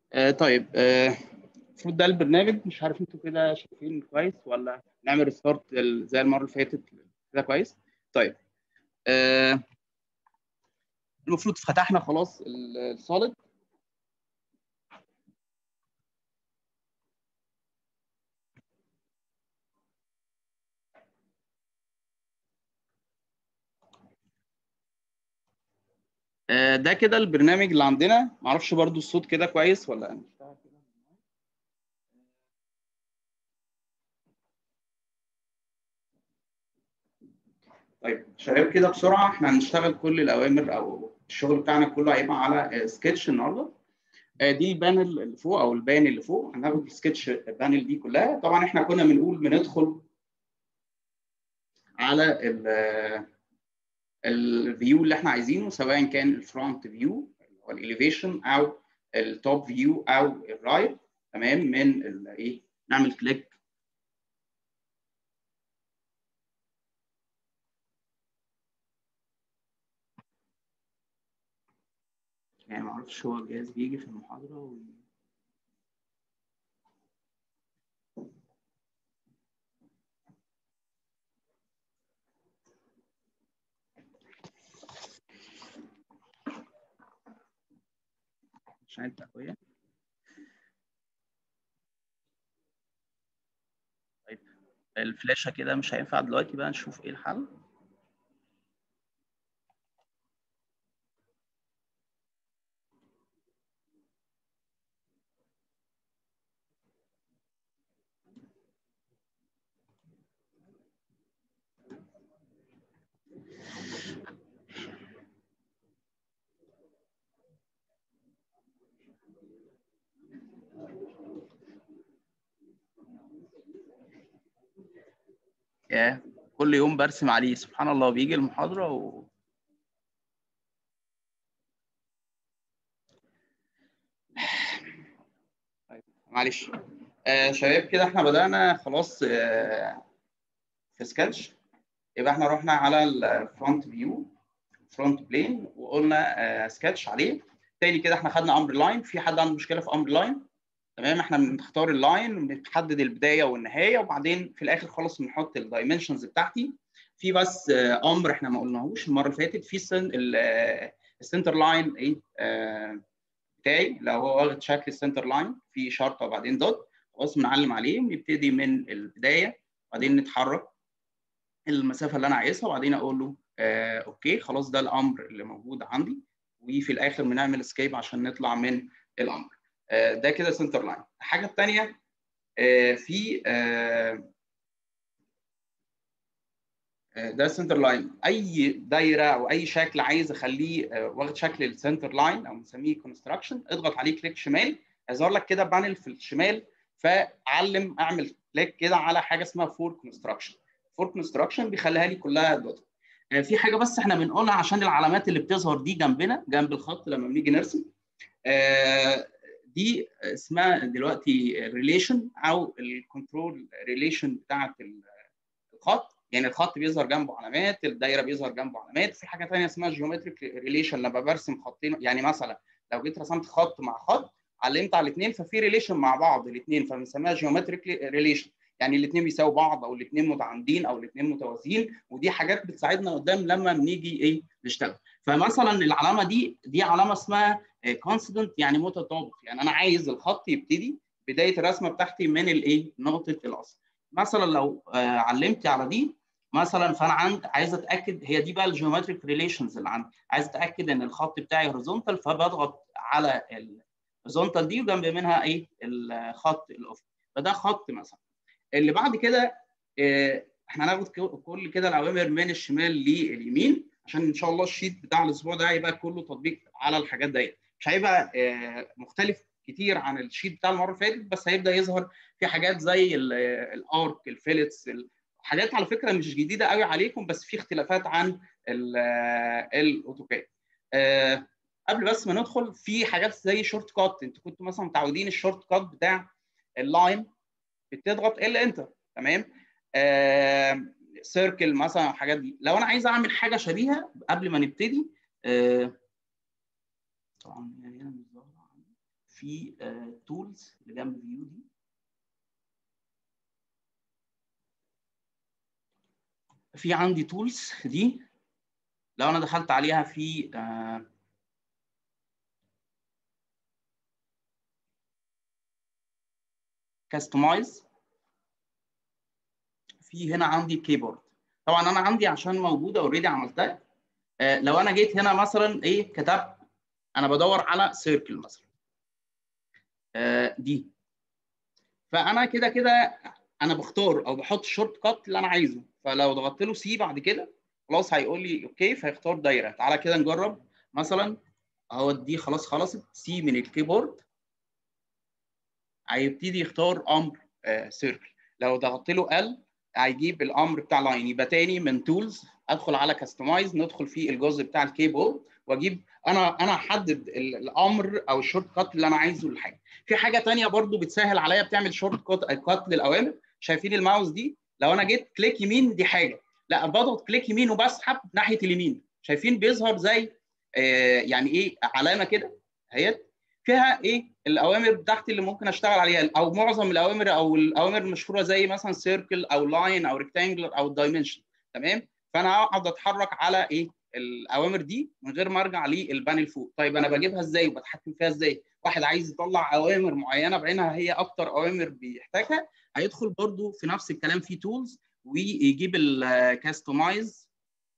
آه طيب آه، المفروض ده البرنامج مش عارف انتوا كده شايفين كويس ولا نعمل ستارت زي المره اللي فاتت كده كويس طيب آه المفروض فتحنا خلاص السوليد آه، ده كده البرنامج اللي عندنا معرفش برضو الصوت كده كويس ولا نشتغل كده طيب شباب كده بسرعه احنا هنشتغل كل الاوامر او الشغل بتاعنا كله هيبقى على سكتش النهارده آه، دي البانل اللي فوق او البان اللي فوق هناخد السكتش بانل دي كلها طبعا احنا كنا بنقول بندخل على الفيو اللي احنا عايزينه سواء كان الفرونت فيو او الاليفيشن او التوب فيو او الرايت تمام من الايه نعمل كليك يعني ما اعرفش هو الجهاز بيجي في المحاضره و... عشان التقويه طيب الفلاشه كده مش هينفع دلوقتي بقى نشوف ايه الحل يا كل يوم برسم عليه سبحان الله بيجي المحاضرة و... طيب معلش آه شباب كده احنا بدأنا خلاص آه في سكتش يبقى احنا رحنا على الفرونت فيو فرونت بلين وقلنا آه سكتش عليه تاني كده احنا خدنا امر لاين في حد عنده مشكلة في امر لاين تمام احنا بنختار اللاين وبنحدد البدايه والنهايه وبعدين في الاخر خالص بنحط الدايمنشنز بتاعتي في بس امر احنا ما قلناهوش المره اللي فاتت في السن السنتر لاين ايه آه بتاعي لو هو واخد شكل السنتر لاين في شرطه وبعدين دوت خلاص بنعلم عليه ونبتدي من البدايه وبعدين نتحرك المسافه اللي انا عايزها وبعدين اقول له آه اوكي خلاص ده الامر اللي موجود عندي وفي الاخر بنعمل اسكيب عشان نطلع من الامر ده كده سنتر لاين الحاجه الثانيه في ده سنتر لاين اي دايره او اي شكل عايز اخليه واخد شكل السنتر لاين او بنسميه كونستراكشن اضغط عليه كليك شمال هيظهر لك كده بانل في الشمال فعلم اعمل كليك كده على حاجه اسمها فور كونستراكشن فور كونستراكشن بيخليها لي كلها دوت في حاجه بس احنا بنقولها عشان العلامات اللي بتظهر دي جنبنا جنب الخط لما بنيجي نرسم دي اسمها دلوقتي ريليشن او الكنترول ريليشن بتاعه الخط يعني الخط بيظهر جنبه علامات الدايره بيظهر جنبه علامات في حاجه ثانيه اسمها جيومتريك ريليشن لما برسم خطين يعني مثلا لو جيت رسمت خط مع خط علمت على الاثنين ففي ريليشن مع بعض الاثنين فبنسميها جيومتريك ريليشن يعني الاثنين بيساووا بعض او الاثنين متعامدين او الاثنين متوازيين ودي حاجات بتساعدنا قدام لما بنيجي ايه نشتغل فمثلا العلامه دي دي علامه اسمها كونستنت يعني متطابق يعني انا عايز الخط يبتدي بدايه الرسمه بتاعتي من الايه نقطه الاصل مثلا لو علمت على دي مثلا فانا عند عايز اتاكد هي دي بقى الجيومتريك ريليشنز اللي عندي عايز اتاكد ان الخط بتاعي هوريزونتال فبضغط على الهوريزونتال دي وجنب منها ايه الخط الافقي فده خط مثلا اللي بعد كده احنا هناخد كل كده الاوامر من الشمال لليمين عشان ان شاء الله الشيت بتاع الاسبوع ده هيبقى كله تطبيق على الحاجات ديت مش هيبقى مختلف كتير عن الشيت بتاع المره اللي فاتت بس هيبدا يظهر في حاجات زي الارك الفيلتس حاجات على فكره مش جديده قوي عليكم بس في اختلافات عن الاوتوكاد قبل بس ما ندخل في حاجات زي شورت كات انتوا كنتوا مثلا متعودين الشورت كات بتاع اللاين بتضغط ال انتر تمام آه سيركل مثلا الحاجات دي لو انا عايز اعمل حاجه شبيهه قبل ما نبتدي آه طبعا يعني هنا مش ظاهره في تولز اللي جنب فيو دي في عندي تولز دي لو انا دخلت عليها في كاستمايز في هنا عندي كيبورد طبعا انا عندي عشان موجوده اوريدي عملتها آه لو انا جيت هنا مثلا ايه كتبت انا بدور على سيركل مثلا آه دي فانا كده كده انا بختار او بحط الشورت كات اللي انا عايزه فلو ضغطت له سي بعد كده خلاص هيقول لي اوكي فيختار دايره تعالى كده نجرب مثلا اهو دي خلاص خلصت سي من الكيبورد هيبتدي يختار امر آه سيركل لو ضغطت له ال هيجيب الامر بتاع لاين يبقى تاني من تولز ادخل على كاستمايز ندخل في الجزء بتاع الكيبورد واجيب انا انا احدد الامر او الشورت كات اللي انا عايزه للحاجه في حاجه ثانيه برضو بتسهل عليا بتعمل شورت كات كات للاوامر شايفين الماوس دي لو انا جيت كليك يمين دي حاجه لا بضغط كليك يمين وبسحب ناحيه اليمين شايفين بيظهر زي آه يعني ايه علامه كده اهيت فيها ايه الاوامر بتاعتي اللي ممكن اشتغل عليها او معظم الاوامر او الاوامر المشهوره زي مثلا سيركل او لاين او ريكتانجلر او دايمنشن تمام فانا اقعد اتحرك على ايه الاوامر دي من غير ما ارجع للبانل فوق طيب انا بجيبها ازاي وبتحكم فيها ازاي واحد عايز يطلع اوامر معينه بعينها هي اكتر اوامر بيحتاجها هيدخل برضو في نفس الكلام في تولز ويجيب الكاستمايز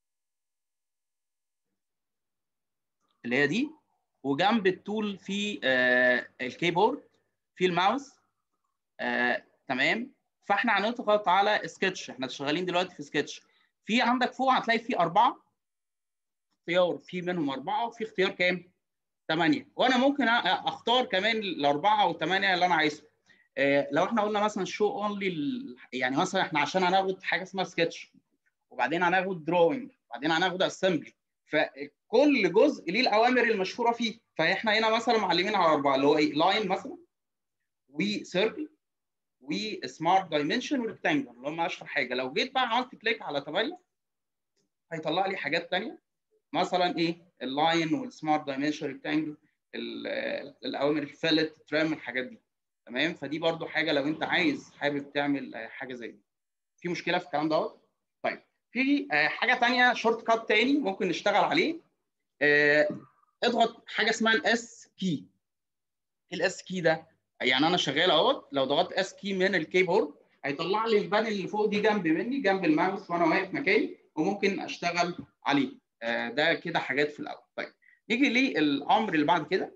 اللي هي دي وجنب التول في آه الكيبورد في الماوس آه تمام فاحنا هنضغط على سكتش احنا شغالين دلوقتي في سكتش في عندك فوق هتلاقي في اربعه اختيار في منهم اربعه وفي اختيار كام؟ ثمانيه وانا ممكن اختار كمان الاربعه او الثمانيه اللي انا عايزهم آه لو احنا قلنا مثلا شو اونلي يعني مثلا احنا عشان هناخد حاجه اسمها سكتش وبعدين هناخد دروينج وبعدين هناخد اسمبلي فكل جزء ليه الاوامر المشهوره فيه فاحنا هنا مثلا معلمين على اربعه اللي هو ايه لاين مثلا وسيركل وسمارت دايمنشن وريكتانجل اللي هم اشهر حاجه لو جيت بقى عملت كليك على 8 هيطلع لي حاجات ثانيه مثلا ايه اللاين والسمارت دايمنشن ريكتانجل الاوامر الفلت ترام الحاجات دي تمام فدي برضو حاجه لو انت عايز حابب تعمل حاجه زي دي في مشكله في الكلام دوت طيب في حاجه ثانيه شورت كات ثاني ممكن نشتغل عليه اضغط حاجه اسمها الاس كي الاس كي ده يعني انا شغال اهوت لو ضغطت اس كي من الكيبورد هيطلع لي البانل اللي فوق دي جنب مني جنب الماوس وانا واقف مكاني وممكن اشتغل عليه ده كده حاجات في الاول طيب نيجي للامر اللي بعد كده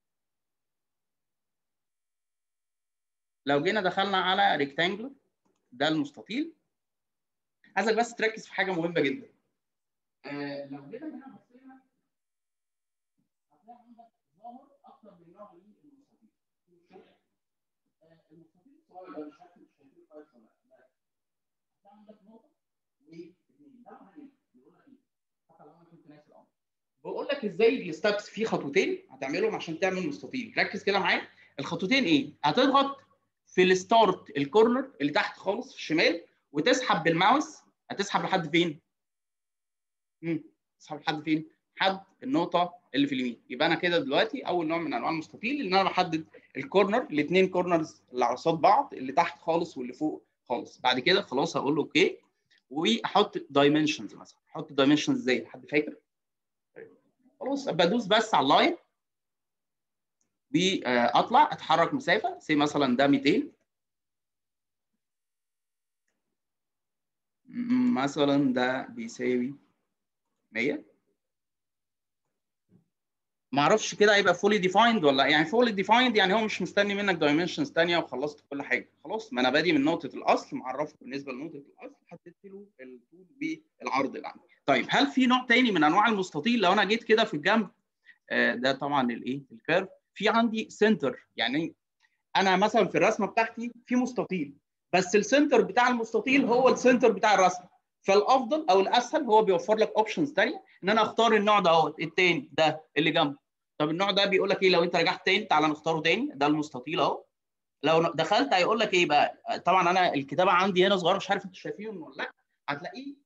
لو جينا دخلنا على ريكتانجلر ده المستطيل عايزك بس تركز في حاجه مهمه جدا آه لو جينا هنا بصينا هتلاقي عندك ظاهر اكتر من نوع من المستطيل آه المستطيل الصغير ده مش عارف مش شايفين كويس ولا لا هتلاقي عندك نقطه واثنين ده معناه ايه؟ بيقول لك ايه؟ حتى لو انا كنت ناسي الامر بقول لك ازاي الستبس في خطوتين هتعملهم عشان تعمل مستطيل ركز كده معايا الخطوتين ايه؟ هتضغط في الستارت الكورنر اللي تحت خالص في الشمال وتسحب بالماوس هتسحب لحد فين؟ امم تسحب لحد فين؟ لحد النقطه اللي في اليمين يبقى انا كده دلوقتي اول نوع من انواع المستطيل ان انا بحدد الكورنر الاثنين كورنرز اللي قصاد بعض اللي تحت خالص واللي فوق خالص بعد كده خلاص هقول له اوكي واحط دايمنشنز مثلا احط دايمنشنز ازاي حد فاكر؟ خلاص بدوس بس على اللاين واطلع اتحرك مسافه سي مثلا ده 200 مثلا ده بيساوي 100 ما اعرفش كده هيبقى فولي ديفايند ولا يعني فولي ديفايند يعني هو مش مستني منك دايمنشنز ثانيه وخلصت كل حاجه خلاص ما انا بادي من نقطه الاصل معرفه بالنسبه لنقطه الاصل حددت له الطول بالعرض اللي عندي طيب هل في نوع ثاني من انواع المستطيل لو انا جيت كده في الجنب آه ده طبعا الايه الكيرف في عندي سنتر يعني انا مثلا في الرسمه بتاعتي في مستطيل بس السنتر بتاع المستطيل هو السنتر بتاع الرسمه فالافضل او الاسهل هو بيوفر لك اوبشنز ثانيه ان انا اختار النوع ده اهوت الثاني ده اللي جنبه طب النوع ده بيقول لك ايه لو انت رجعت تاني تعالى نختاره تاني ده المستطيل اهو لو دخلت هيقول لك ايه بقى طبعا انا الكتابه عندي هنا صغيره مش عارف انتوا شايفينه ولا لا هتلاقيه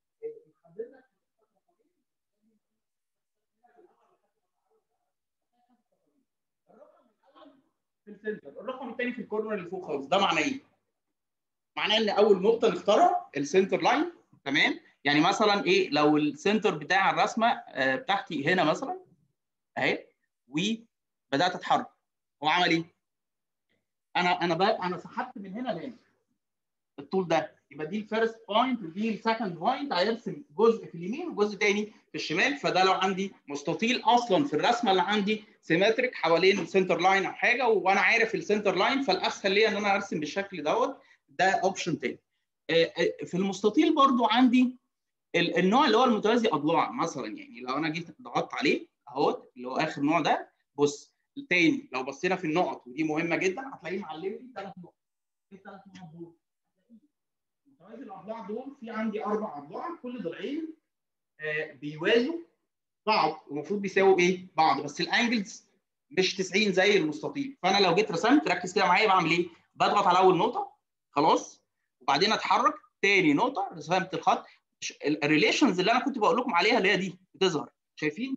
في السنتر الرقم الثاني في الكورنر اللي فوق خالص ده معناه ايه؟ معناه ان اول نقطه نختارها السنتر لاين تمام يعني مثلا ايه لو السنتر بتاع الرسمه آه بتاعتي هنا مثلا اهي وبدات اتحرك هو عمل ايه؟ انا انا بقى انا سحبت من هنا لهنا الطول ده يبقى دي الفيرست بوينت ودي السكند بوينت هيرسم جزء في اليمين وجزء تاني في الشمال فده لو عندي مستطيل اصلا في الرسمه اللي عندي سيمتريك حوالين السنتر لاين او حاجه وانا عارف السنتر لاين فالاسهل ليا ان انا ارسم بالشكل دوت ده اوبشن تاني في المستطيل برضو عندي النوع اللي هو المتوازي اضلاع مثلا يعني لو انا جيت ضغطت عليه اهوت اللي هو اخر نوع ده بص تاني لو بصينا في النقط ودي مهمه جدا هتلاقيه معلم لي ثلاث نقط ايه الثلاث نقط دول؟ متوازي الاضلاع دول في عندي اربع اضلاع كل ضلعين آه بيوازوا بعض المفروض بيساووا ايه؟ بعض بس الانجلز مش 90 زي المستطيل فانا لو جيت رسمت ركز كده معايا بعمل ايه؟ بضغط على اول نقطه خلاص وبعدين اتحرك تاني نقطه رسمت الخط الريليشنز اللي انا كنت بقول لكم عليها اللي هي دي بتظهر شايفين؟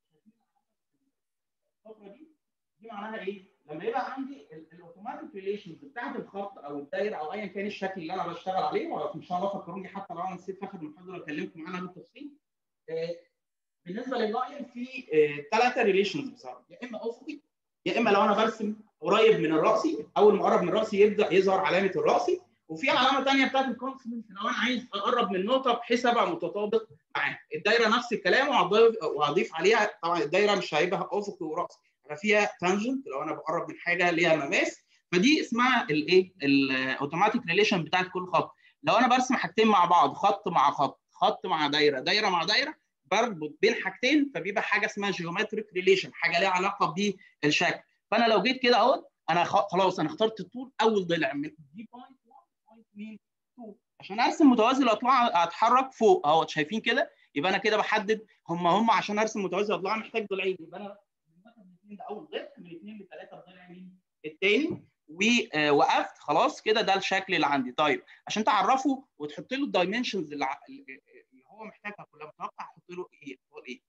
الفتره دي دي معناها ايه؟ لما يبقى عندي الاوتوماتيك ريليشنز بتاعت الخط او الدايره او ايا كان الشكل اللي انا بشتغل عليه وان شاء الله فكروني حتى لو انا نسيت في اخر المحاضره اكلمكم عنها بالتفصيل بالنسبه لللاين في ثلاثه ريليشنز بصراحه يا اما افقي يا اما لو انا برسم قريب من الراسي اول ما اقرب من الراسي يبدا يظهر علامه الراسي وفي علامه ثانيه بتاعت الكونسوننت لو انا عايز اقرب من النقطه بحيث ابقى متطابق معاها الدايره نفس الكلام وهضيف وهضيف عليها طبعا الدايره مش هيبقى افقي وراسي هيبقى فيها تانجنت لو انا بقرب من حاجه ليها مماس فدي اسمها الايه الاوتوماتيك ريليشن بتاعت كل خط لو انا برسم حاجتين مع بعض خط مع خط خط مع دايره دايره مع دايره بربط بين حاجتين فبيبقى حاجه اسمها جيومتريك ريليشن حاجه ليها علاقه بالشكل فانا لو جيت كده اهوت انا خلاص انا اخترت الطول اول ضلع من دي بوينت 1 بوينت 2 عشان ارسم متوازي الاضلاع اتحرك فوق اهوت شايفين كده يبقى انا كده بحدد هم هم عشان ارسم متوازي الاضلاع محتاج ضلعين يبقى انا من الاثنين ده اول ضلع من الاثنين لثلاثه الضلع مين الثاني ووقفت خلاص كده ده الشكل اللي عندي طيب عشان تعرفوا وتحط له الدايمنشنز اللي اللي هو محتاجها كلها متوقع احط له ايه هو ايه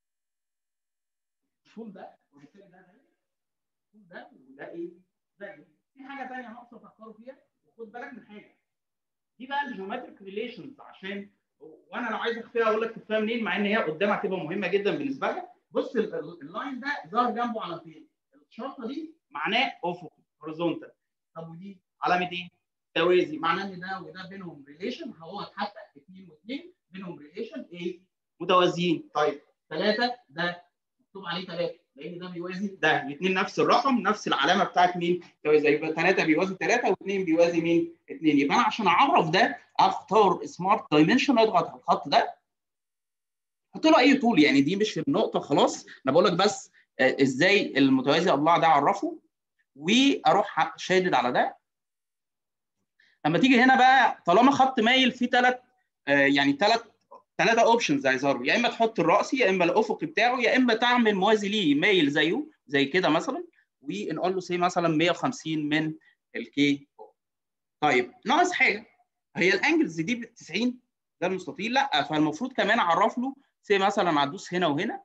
الفول ده وبالتالي ده ده الفول ده وده ايه ده ايه في حاجه ثانيه ناقصه تفكروا فيها وخد بالك من حاجه دي بقى الجيومتريك ريليشنز عشان وانا لو عايز اخفيها اقول لك تخفيها منين مع ان هي قدام هتبقى مهمه جدا بالنسبه لك بص اللاين ده ظهر جنبه علامتين الشرطه دي معناه افقي هوريزونتال طب ودي علامه ايه؟ توازي معناه ان ده وده بينهم ريليشن هو حتى اثنين واثنين بينهم ريليشن ايه؟ متوازيين طيب ثلاثه ده مكتوب عليه ثلاثه لان ده بيوازي ده الاثنين نفس الرقم نفس العلامه بتاعت مين؟ توازي يبقى ثلاثه بيوازي ثلاثه واثنين بيوازي مين؟ اثنين يبقى انا عشان اعرف ده اختار سمارت دايمنشن اضغط على الخط ده احط له اي طول يعني دي مش النقطه خلاص انا بقول لك بس ازاي المتوازي اضلاع ده اعرفه واروح شادد على ده لما تيجي هنا بقى طالما خط مايل فيه ثلاث آه يعني ثلاث ثلاثه اوبشنز هيظهروا يا اما تحط الراسي يا اما الافقي بتاعه يا اما تعمل موازي ليه مايل زيه زي كده مثلا ونقول له سي مثلا 150 من الكي طيب ناقص حاجه هي الانجلز دي ب 90 ده المستطيل لا فالمفروض كمان اعرف له سي مثلا هتدوس هنا وهنا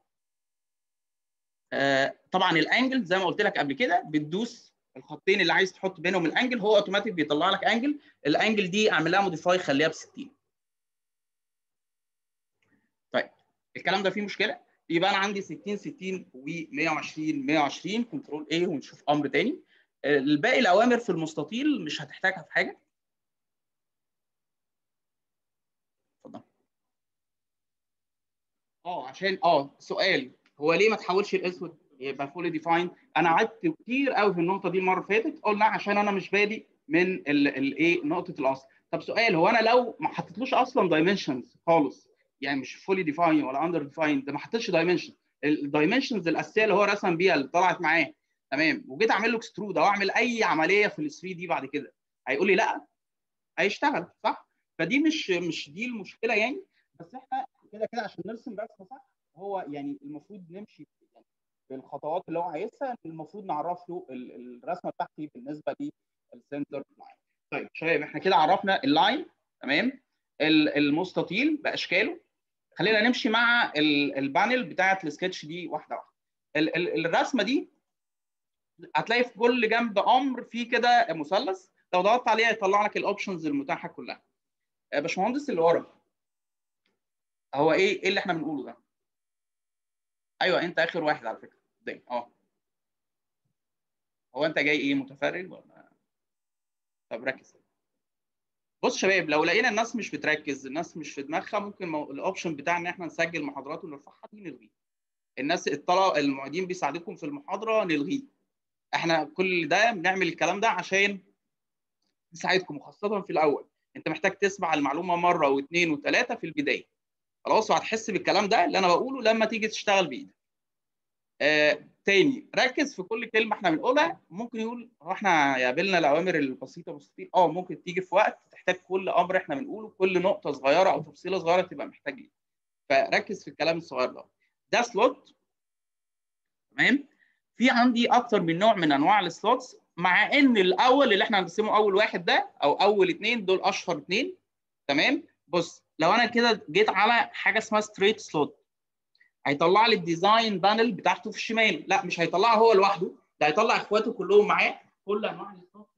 آه طبعا الانجل زي ما قلت لك قبل كده بتدوس الخطين اللي عايز تحط بينهم الانجل هو اوتوماتيك بيطلع لك انجل الانجل دي اعمل لها موديفاي خليها ب 60 طيب الكلام ده فيه مشكله يبقى انا عندي 60 60 و120 120 كنترول ايه ونشوف امر تاني الباقي الاوامر في المستطيل مش هتحتاجها في حاجه اتفضل اه عشان اه سؤال هو ليه ما تحولش الاسود يبقى فولي ديفاين انا قعدت كتير قوي في النقطه دي المره اللي فاتت قلنا عشان انا مش بادئ من الايه نقطه الاصل طب سؤال هو انا لو ما حطيتلوش اصلا دايمنشنز خالص يعني مش فولي ديفاين ولا اندر ديفاين ده ما حطيتش دايمنشن الدايمنشنز الاساسيه اللي هو رسم بيها اللي طلعت معاه تمام وجيت اعمل له اكسترود او اعمل اي عمليه في ال 3 دي بعد كده هيقول لي لا هيشتغل صح فدي مش مش دي المشكله يعني بس احنا كده كده عشان نرسم رسمه صح هو يعني المفروض نمشي يعني بالخطوات اللي هو عايزها المفروض نعرف له الرسمه بتاعتي بالنسبه للسنتر لاين. طيب شباب احنا كده عرفنا اللاين تمام المستطيل باشكاله خلينا نمشي مع البانل بتاعه السكتش دي واحده واحده الرسمه دي هتلاقي في كل جنب امر في كده مثلث لو ضغطت عليه هيطلع لك الاوبشنز المتاحه كلها يا باشمهندس اللي ورا هو ايه ايه اللي احنا بنقوله ده ايوه انت اخر واحد على فكره قدام اه هو انت جاي ايه متفرج ولا طب ركز بص شباب لو لقينا الناس مش بتركز الناس مش في دماغها ممكن مو... الاوبشن بتاع ان احنا نسجل محاضرات ونرفعها دي نلغيه الناس الطلبه المعيدين بيساعدكم في المحاضره نلغيه احنا كل ده بنعمل الكلام ده عشان نساعدكم وخاصه في الاول انت محتاج تسمع المعلومه مره واثنين وثلاثه في البدايه خلاص وهتحس بالكلام ده اللي انا بقوله لما تيجي تشتغل بايدك آه، تاني ركز في كل كلمه احنا بنقولها ممكن يقول هو احنا قابلنا الاوامر البسيطه بسيطه اه ممكن تيجي في وقت تحتاج كل امر احنا بنقوله كل نقطه صغيره او تفصيله صغيره تبقى محتاج ليه فركز في الكلام الصغير ده ده سلوت تمام في عندي اكتر من نوع من انواع السلوتس مع ان الاول اللي احنا هنقسمه اول واحد ده او اول اثنين دول اشهر اثنين تمام بص لو انا كده جيت على حاجه اسمها ستريت سلوت هيطلع لي الديزاين بانل بتاعته في الشمال لا مش هيطلعها هو لوحده ده هيطلع اخواته كلهم معاه كل انواع السلوت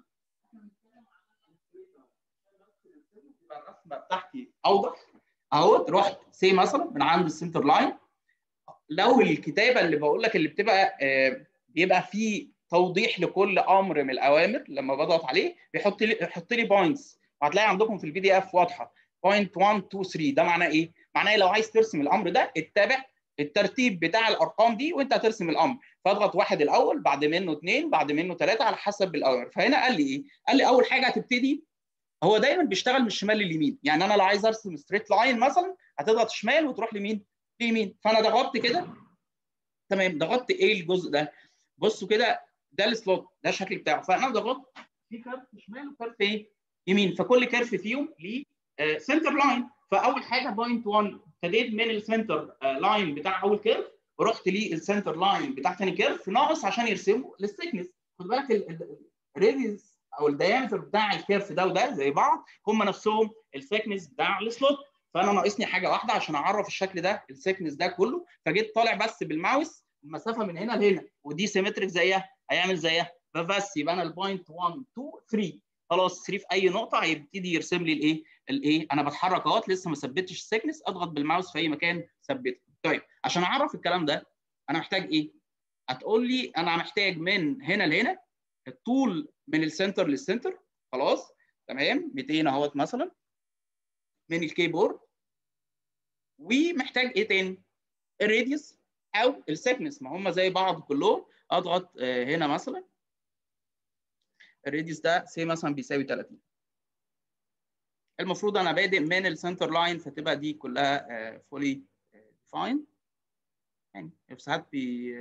الرسمه بتاعتي اوضح اهو رحت سي مثلا من عند السنتر لاين لو الكتابه اللي بقول لك اللي بتبقى آه بيبقى فيه توضيح لكل امر من الاوامر لما بضغط عليه بيحط لي يحط لي بوينتس وهتلاقي عندكم في البي دي اف واضحه بوينت 1 2 3 ده معناه ايه؟ معناه لو عايز ترسم الامر ده اتبع الترتيب بتاع الارقام دي وانت هترسم الامر فاضغط واحد الاول بعد منه اثنين بعد منه ثلاثه على حسب الاوامر فهنا قال لي ايه؟ قال لي اول حاجه هتبتدي هو دايما بيشتغل من الشمال لليمين يعني انا لو عايز ارسم ستريت لاين مثلا هتضغط شمال وتروح لمين؟ ليمين فانا ضغطت كده تمام ضغطت ايه الجزء ده؟ بصوا كده ده السلوت ده الشكل بتاعه فانا ضغطت في كيرف شمال وكيرف ايه؟ يمين فكل كيرف فيهم ليه سنتر لاين فاول حاجه بوينت 1 ابتديت من السنتر لاين بتاع اول كيرف ورحت للسنتر لاين بتاع ثاني كيرف ناقص عشان يرسموا للثيكنس خد بالك الريديوس او الديامتر بتاع الكيرف ده وده زي بعض هم نفسهم الثيكنس بتاع السلوت فانا ناقصني حاجه واحده عشان اعرف الشكل ده الثيكنس ده كله فجيت طالع بس بالماوس المسافه من هنا لهنا ودي سيمتريك زيها هيعمل زيها فبس يبقى انا البوينت 1 2 3 خلاص 3 في اي نقطه هيبتدي يرسم لي الايه الايه انا بتحرك اهوت لسه ما ثبتش السكنس اضغط بالماوس في اي مكان ثبته طيب عشان اعرف الكلام ده انا محتاج ايه هتقول لي انا محتاج من هنا لهنا الطول من السنتر للسنتر خلاص تمام 200 اهوت مثلا من الكيبورد ومحتاج ايه تاني الراديوس او السكنس ما هم زي بعض كلهم اضغط هنا مثلا الراديوس ده سي مثلا بيساوي 30 المفروض انا بادئ من السنتر لاين فتبقى دي كلها فولي ديفاين يعني ساعات بي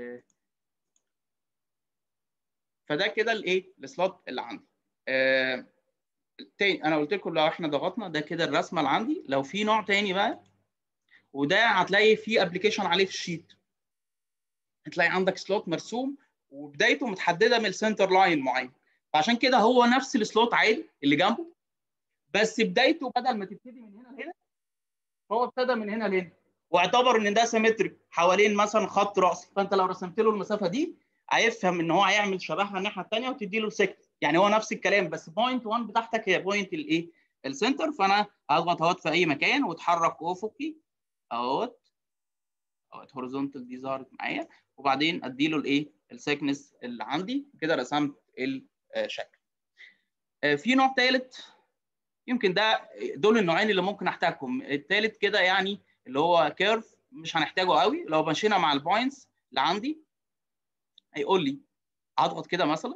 فده كده الايه السلوت اللي عندي آه تاني انا قلت لكم لو احنا ضغطنا ده كده الرسمه اللي عندي لو في نوع تاني بقى وده هتلاقي فيه ابلكيشن عليه في الشيت هتلاقي عندك سلوت مرسوم وبدايته متحدده من السنتر لاين معين فعشان كده هو نفس السلوت عادي اللي جنبه بس بدايته بدل ما تبتدي من هنا لهنا فهو ابتدى من هنا لهنا واعتبر ان ده سيمتريك حوالين مثلا خط راسي فانت لو رسمت له المسافه دي هيفهم ان هو هيعمل شبهها الناحيه الثانيه وتدي له السكت يعني هو نفس الكلام بس بوينت 1 بتاعتك هي بوينت الايه السنتر فانا هضغط اهوت في اي مكان واتحرك افقي اهوت اهوت هوريزونتال دي ظهرت معايا وبعدين ادي له الايه السكنس اللي عندي كده رسمت الشكل في نوع ثالث يمكن ده دول النوعين اللي ممكن احتاجهم الثالث كده يعني اللي هو كيرف مش هنحتاجه قوي لو مشينا مع البوينتس اللي عندي هيقول لي هضغط كده مثلا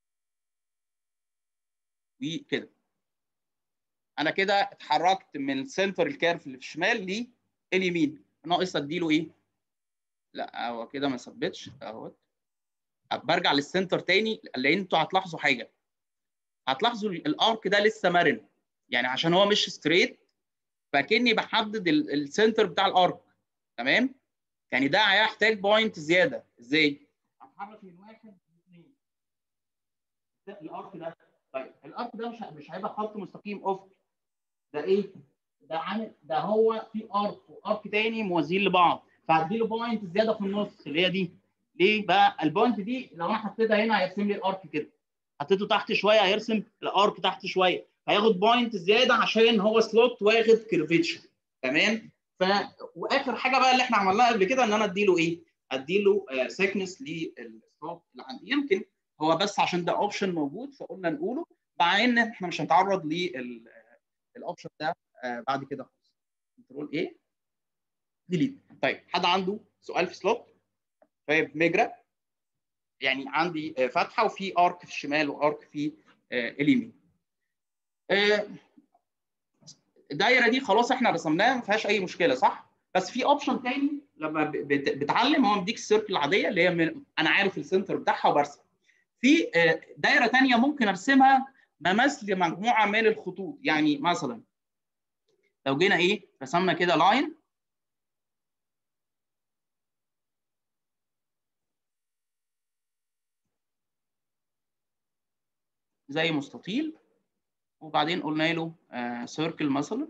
وكده انا كده اتحركت من سنتر الكيرف اللي في الشمال لليمين ناقص اديله ايه لا هو كده ما ثبتش اهوت برجع للسنتر تاني لان انتوا هتلاحظوا حاجه هتلاحظوا الارك ده لسه مرن يعني عشان هو مش ستريت فكني بحدد السنتر بتاع الارك تمام يعني ده هيحتاج بوينت زياده ازاي هتحرك من واحد لاثنين ده الارك ده طيب الارك ده مش مش هيبقى خط مستقيم افقي ده ايه ده عامل ده هو في ارك وارك تاني موازيين لبعض فهدي له بوينت زياده في النص اللي هي دي ليه بقى البوينت دي لو انا حطيتها هنا هيرسم لي الارك كده حطيته تحت شويه هيرسم الارك تحت شويه هياخد بوينت زياده عشان هو سلوت واخد كيرفيتشر تمام ف واخر حاجه بقى اللي احنا عملناها قبل كده ان انا اديله ايه؟ اديله سيكنس للسلوت اللي عندي يمكن هو بس عشان ده اوبشن موجود فقلنا نقوله مع ان احنا مش هنتعرض للاوبشن ده آه بعد كده خالص كنترول ايه ديليت طيب حد عنده سؤال في سلوت طيب ميجرا يعني عندي آه فتحه وفي ارك في الشمال وارك في آه اليمين الدايره دي خلاص احنا رسمناها ما فيهاش اي مشكله صح بس في اوبشن تاني لما بتعلم هو مديك السيركل العاديه اللي هي من انا عارف السنتر بتاعها وبرسم في دايره ثانيه ممكن ارسمها مماثل لمجموعه من الخطوط يعني مثلا لو جينا ايه رسمنا كده لاين زي مستطيل وبعدين قلنا له سيركل مثلا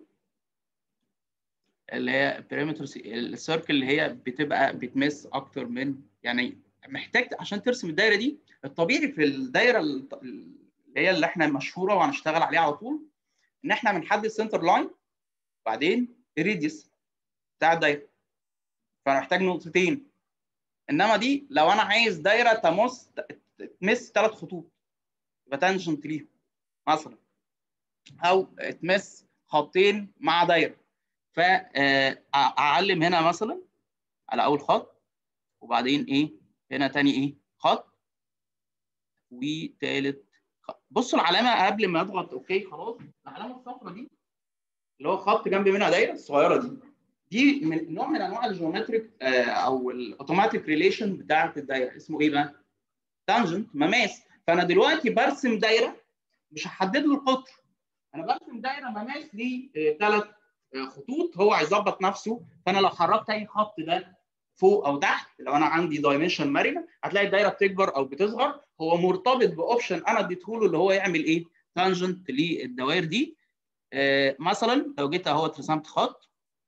اللي هي بريمتر السيركل اللي هي بتبقى بتمس اكتر من يعني محتاج عشان ترسم الدايره دي الطبيعي في الدايره اللي هي اللي احنا مشهوره وهنشتغل عليها على طول ان احنا بنحدد سنتر لاين وبعدين الريديوس بتاع الدايره فانا محتاج نقطتين انما دي لو انا عايز دايره تمس تمس ثلاث خطوط يبقى تانجنت ليهم مثلا او تمس خطين مع دايره فاعلم هنا مثلا على اول خط وبعدين ايه هنا تاني ايه خط وتالت خط بصوا العلامه قبل ما اضغط اوكي خلاص العلامه الصفراء دي اللي هو خط جنب منها دايره الصغيره دي دي من نوع من انواع الجيومتريك او الاوتوماتيك ريليشن بتاعه الدايره اسمه ايه بقى؟ تانجنت مماس فانا دلوقتي برسم دايره مش هحدد له القطر انا برسم دايره مماس لثلاث خطوط هو هيظبط نفسه فانا لو حركت اي خط ده فوق او تحت لو انا عندي دايمنشن مرنه هتلاقي الدايره بتكبر او بتصغر هو مرتبط باوبشن انا اديته له اللي هو يعمل ايه؟ تانجنت للدوائر دي آه مثلا لو جيت اهوت رسمت خط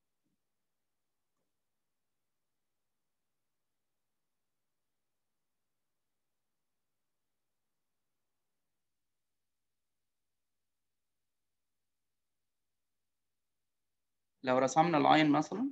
لو رسمنا لاين مثلا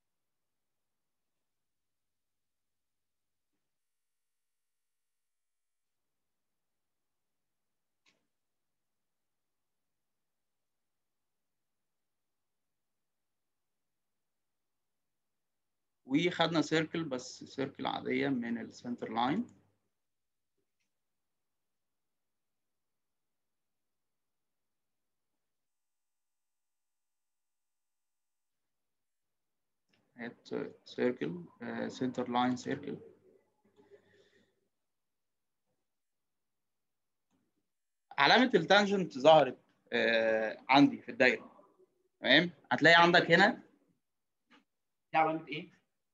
وخدنا سيركل بس سيركل عادية من السنتر لاين at circle uh, center line circle علامة التانجنت ظهرت uh, عندي في الدايرة تمام هتلاقي عندك هنا دي علامة ايه؟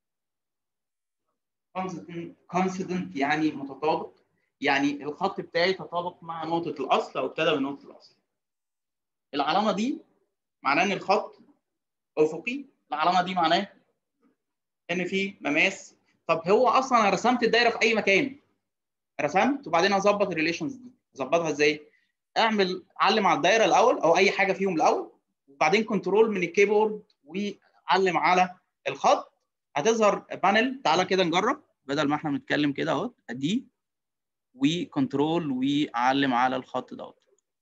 كونسيدنت يعني متطابق يعني الخط بتاعي تطابق مع نقطة الأصل أو ابتدى من نقطة الأصل. العلامة دي معناه إن الخط أفقي، العلامة دي معناه ان في مماس طب هو اصلا انا رسمت الدايره في اي مكان رسمت وبعدين اظبط الريليشنز دي اظبطها ازاي اعمل علم على الدايره الاول او اي حاجه فيهم الاول وبعدين كنترول من الكيبورد وعلم على الخط هتظهر بانل تعالى كده نجرب بدل ما احنا بنتكلم كده اهو ادي وكنترول وعلم على الخط دوت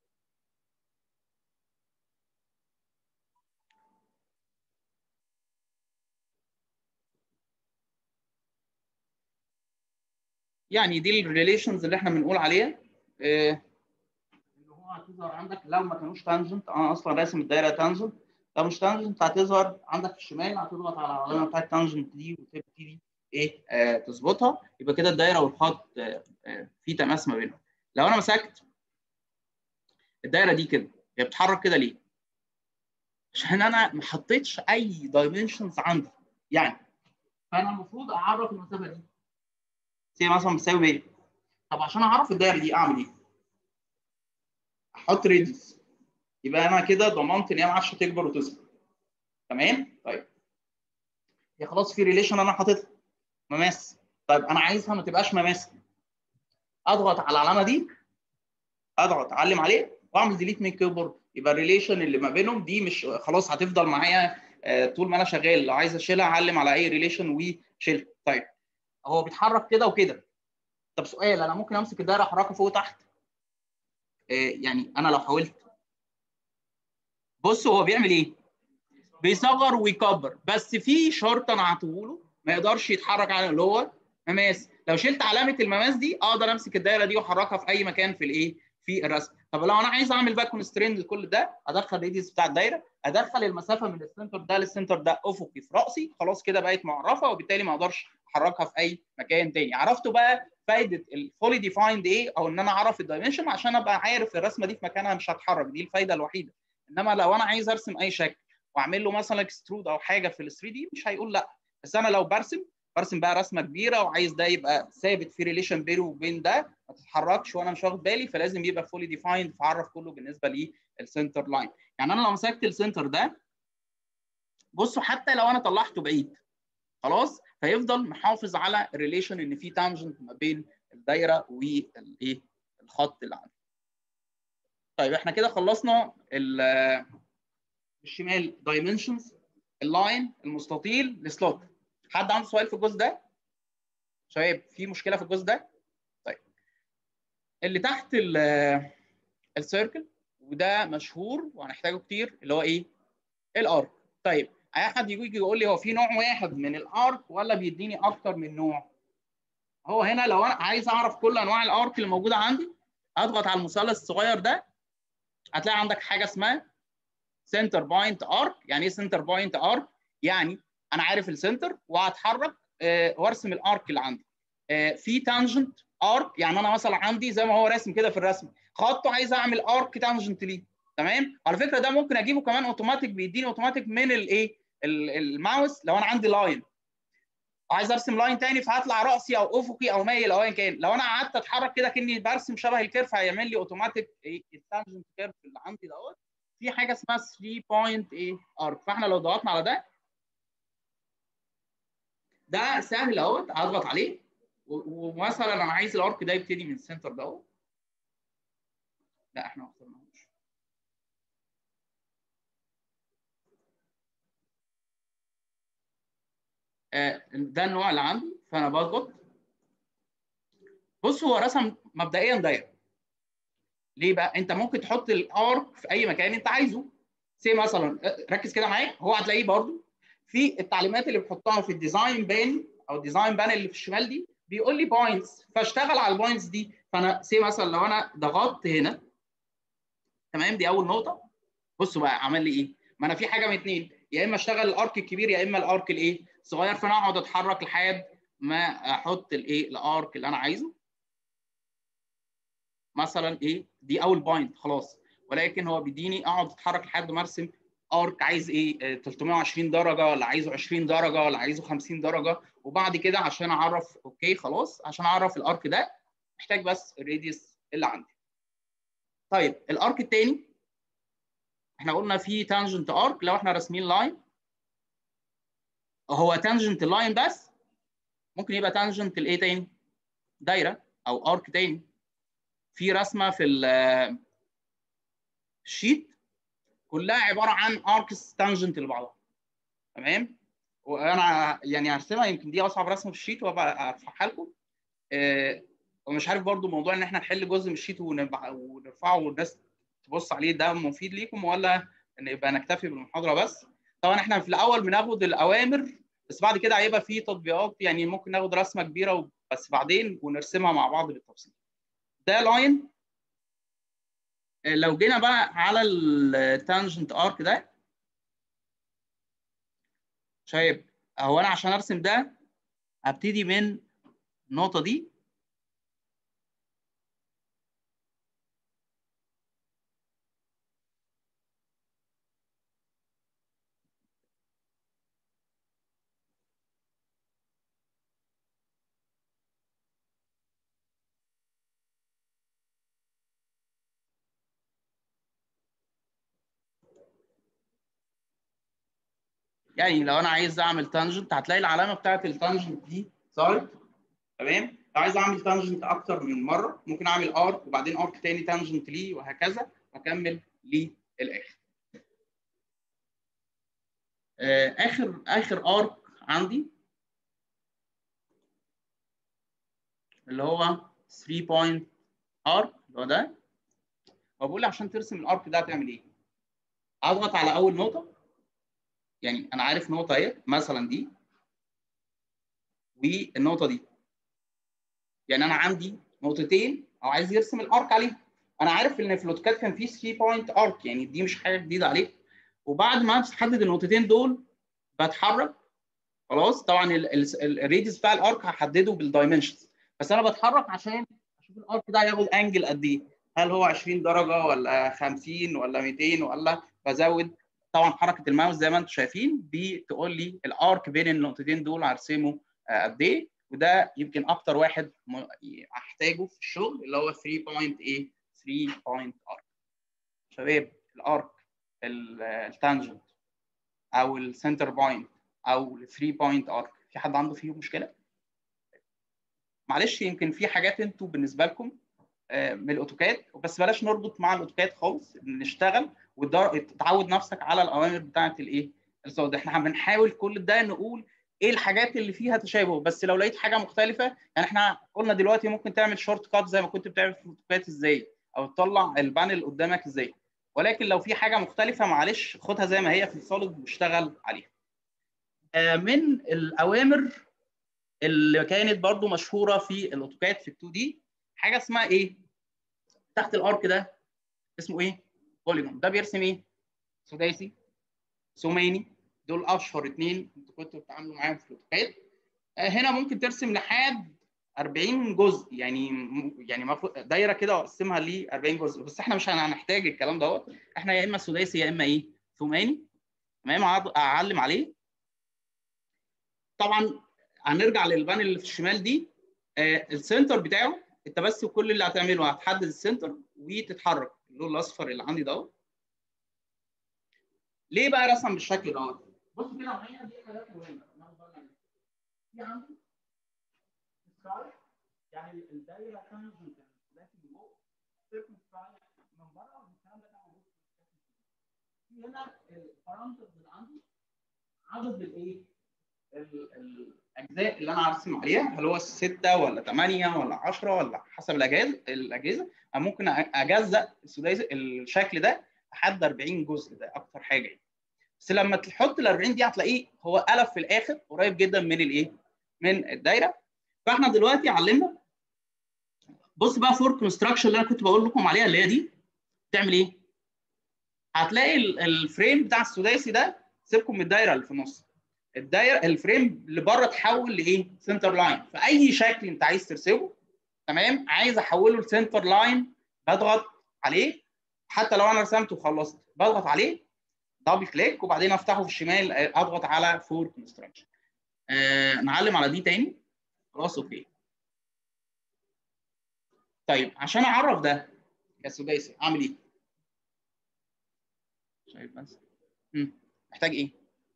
يعني دي الريليشنز اللي احنا بنقول عليها إيه اللي هو هتظهر عندك لو ما كانوش تانجنت انا اصلا راسم الدايره تانجنت لو مش تانجنت هتظهر عندك في الشمال هتضغط على العلامه بتاعت تانجنت دي وتبتدي ايه آه تظبطها يبقى كده الدايره والخط آه آه في تماس ما بينهم لو انا مسكت الدايره دي كده هي بتتحرك كده ليه؟ عشان انا ما حطيتش اي دايمنشنز عندي يعني فانا المفروض اعرف المسافه دي سي مثلا بتساوي 100 طب عشان اعرف الدايره دي اعمل ايه؟ احط ريديوس يبقى انا كده ضمنت ان هي ما عادش تكبر وتصغر تمام؟ طيب هي خلاص في ريليشن انا حاططها مماس طيب انا عايزها ما تبقاش مماسه اضغط على العلامه دي اضغط اعلم عليه واعمل ديليت من كيبورد يبقى الريليشن اللي ما بينهم دي مش خلاص هتفضل معايا طول ما انا شغال لو عايز اشيلها اعلم على اي ريليشن وشيلها طيب هو بيتحرك كده وكده طب سؤال انا ممكن امسك الدايره احركها فوق وتحت يعني انا لو حاولت بص هو بيعمل ايه بيصغر ويكبر بس في شرط انا عطوله ما يقدرش يتحرك على اللي هو مماس لو شلت علامه المماس دي اقدر امسك الدايره دي واحركها في اي مكان في الايه في الرسم طب لو انا عايز اعمل باك كونستريند لكل ده ادخل الريديوس بتاع الدايره ادخل المسافه من السنتر ده للسنتر ده افقي في راسي خلاص كده بقت معرفه وبالتالي ما اقدرش احركها في اي مكان تاني عرفتوا بقى فايده الفولي ديفايند ايه او ان انا اعرف الدايمنشن عشان ابقى عارف الرسمه دي في مكانها مش هتحرك دي الفايده الوحيده انما لو انا عايز ارسم اي شكل واعمل له مثلا اكسترود او حاجه في ال 3 دي مش هيقول لا بس انا لو برسم برسم بقى رسمه كبيره وعايز ده يبقى ثابت في ريليشن بينه وبين ده ما تتحركش وانا مش واخد بالي فلازم يبقى فولي ديفايند فاعرف كله بالنسبه للسنتر لاين يعني انا لو مسكت السنتر ده بصوا حتى لو انا طلعته بعيد خلاص فيفضل محافظ على الريليشن ان في تانجنت ما بين الدايره والايه الخط اللي عندي طيب احنا كده خلصنا الشمال دايمنشنز اللاين المستطيل السلوت حد عنده سؤال في الجزء ده شباب في مشكله في الجزء ده طيب اللي تحت السيركل وده مشهور وهنحتاجه كتير اللي هو ايه الارك طيب اي حد يجي يقول لي هو في نوع واحد من الارك ولا بيديني اكتر من نوع هو هنا لو انا عايز اعرف كل انواع الارك اللي موجوده عندي اضغط على المثلث الصغير ده هتلاقي عندك حاجه اسمها سنتر بوينت ارك يعني ايه سنتر بوينت ارك يعني انا عارف السنتر وهتحرك آه وارسم الارك اللي عندي آه في تانجنت ارك يعني انا مثلا عندي زي ما هو راسم كده في الرسم خط عايز اعمل ارك تانجنت ليه تمام على فكره ده ممكن اجيبه كمان اوتوماتيك بيديني اوتوماتيك من الايه الماوس لو انا عندي لاين عايز ارسم لاين تاني فهطلع راسي او افقي او مايل او ايا كان لو انا قعدت اتحرك كده كاني برسم شبه الكيرف هيعمل لي اوتوماتيك ايه التانجنت كيرف اللي عندي دوت في حاجه اسمها 3 بوينت ايه ارك فاحنا لو ضغطنا على ده ده سهل اهوت هضغط عليه ومثلا انا عايز الارك ده يبتدي من السنتر دوت لا احنا ما اخترناهوش آه ده النوع اللي عندي فانا بضغط بص هو رسم مبدئيا دايره ليه بقى انت ممكن تحط الارك في اي مكان انت عايزه سي مثلا ركز كده معايا هو هتلاقيه برضو في التعليمات اللي بحطها في الديزاين بان او الديزاين بان اللي في الشمال دي بيقول لي بوينتس فاشتغل على البوينتس دي فانا سي مثلا لو انا ضغطت هنا تمام دي اول نقطه بصوا بقى عمل لي ايه ما انا في حاجه من اتنين يا اما اشتغل الارك الكبير يا اما الارك الايه صغير فانا اقعد اتحرك لحد ما احط الايه الارك اللي انا عايزه مثلا ايه دي اول بوينت خلاص ولكن هو بيديني اقعد اتحرك لحد ما ارسم ارك عايز ايه 320 درجه ولا عايزه 20 درجه ولا عايزه 50 درجه وبعد كده عشان اعرف اوكي خلاص عشان اعرف الارك ده محتاج بس الراديوس اللي عندي طيب الارك الثاني احنا قلنا في تانجنت ارك لو احنا راسمين لاين هو تانجنت لاين بس ممكن يبقى تانجنت الايه تاني دايره او ارك تاني في رسمه في الشيت كلها عباره عن اركس تانجنت لبعضها تمام وانا يعني هرسمها يمكن دي اصعب رسمه في الشيت وابقى ارفعها لكم أه ومش عارف برضو موضوع ان احنا نحل جزء من الشيت ونرفعه والناس تبص عليه ده مفيد ليكم ولا ان يبقى نكتفي بالمحاضره بس طبعا احنا في الاول بناخد الاوامر بس بعد كده هيبقى في تطبيقات يعني ممكن ناخد رسمه كبيره بس بعدين ونرسمها مع بعض بالتفصيل ده لاين لو جينا بقى على التانجنت ارك ده شايف هو انا عشان ارسم ده هبتدي من النقطه دي يعني لو انا عايز اعمل تانجنت هتلاقي العلامه بتاعت التانجنت دي ظهرت تمام لو عايز اعمل تانجنت اكتر من مره ممكن اعمل ارك وبعدين ارك تاني تانجنت ليه وهكذا واكمل للاخر اخر اخر ارك عندي اللي هو 3 بوينت ارك اللي هو ده وبقول لي عشان ترسم الارك ده هتعمل ايه؟ اضغط على اول نقطه يعني انا عارف نقطه اهي مثلا دي والنقطه دي يعني انا عندي نقطتين او عايز يرسم الارك عليهم انا عارف ان في الاوتوكاد كان في 3 بوينت ارك يعني دي مش حاجه جديده عليك وبعد ما احدد النقطتين دول بتحرك خلاص طبعا الريديوس بتاع الارك هحدده بالدايمنشنز بس انا بتحرك عشان اشوف الارك ده هياخد انجل قد ايه هل هو 20 درجه ولا 50 ولا 200 ولا بزود طبعا حركه الماوس زي ما انتم شايفين بتقول لي الارك بين النقطتين دول هرسمه قد ايه وده يمكن اكتر واحد احتاجه في الشغل اللي هو 3 بوينت ايه 3 بوينت ارك شباب الارك التانجنت او السنتر بوينت او ال 3 بوينت ارك في حد عنده فيه مشكله معلش يمكن في حاجات انتوا بالنسبه لكم من الاوتوكاد بس بلاش نربط مع الاوتوكاد خالص نشتغل وتعود نفسك على الاوامر بتاعه الايه الصوت احنا بنحاول كل ده نقول ايه الحاجات اللي فيها تشابه بس لو لقيت حاجه مختلفه يعني احنا قلنا دلوقتي ممكن تعمل شورت كات زي ما كنت بتعمل في الاوتوكاد ازاي او تطلع البانل قدامك ازاي ولكن لو في حاجه مختلفه معلش خدها زي ما هي في السوليد واشتغل عليها من الاوامر اللي كانت برضو مشهوره في الاوتوكاد في ال 2 دي حاجه اسمها ايه تحت الارك ده اسمه ايه بوليجون ده بيرسم ايه سداسي ثماني دول اشهر اثنين انتوا كنتوا بتتعاملوا معاهم في الاوتوكاد هنا ممكن ترسم لحد 40 جزء يعني يعني دايره كده واقسمها ل 40 جزء بس احنا مش هنحتاج الكلام دوت احنا يا اما سداسي يا اما ايه ثماني تمام اعلم عليه طبعا هنرجع للبانل اللي في الشمال دي آه السنتر بتاعه انت بس كل اللي هتعمله هتحدد السنتر وتتحرك اللون الاصفر اللي عندي دوت ليه بقى رسم بالشكل دوت بص كده معايا دي حاجات مهمه في عندي يعني الدايره كانت داخل جوه سيركل من بره والكلام ده كان موجود في هنا البارامترز اللي عندي عدد الايه الاجزاء اللي انا هرسم عليها هل هو 6 ولا 8 ولا 10 ولا حسب الاجهزه الاجهزه انا ممكن اجزأ السداسي الشكل ده لحد 40 جزء ده اكتر حاجه يعني. بس لما تحط ال 40 دي هتلاقيه هو قلب في الاخر قريب جدا من الايه؟ من الدايره فاحنا دلوقتي علمنا بص بقى فور كونستراكشن اللي انا كنت بقول لكم عليها اللي هي دي تعمل ايه؟ هتلاقي الفريم بتاع السداسي ده سيبكم من الدايره اللي في النص الدايره الفريم اللي بره تحول لايه؟ سنتر لاين فاي شكل انت عايز ترسمه تمام عايز احوله لسنتر لاين بضغط عليه حتى لو انا رسمته وخلصت بضغط عليه دبل كليك وبعدين افتحه في الشمال اضغط على فور كونستراكشن آه نعلم على دي تاني خلاص اوكي طيب عشان اعرف ده كسداسي اعمل ايه؟ شايف بس مم. محتاج ايه؟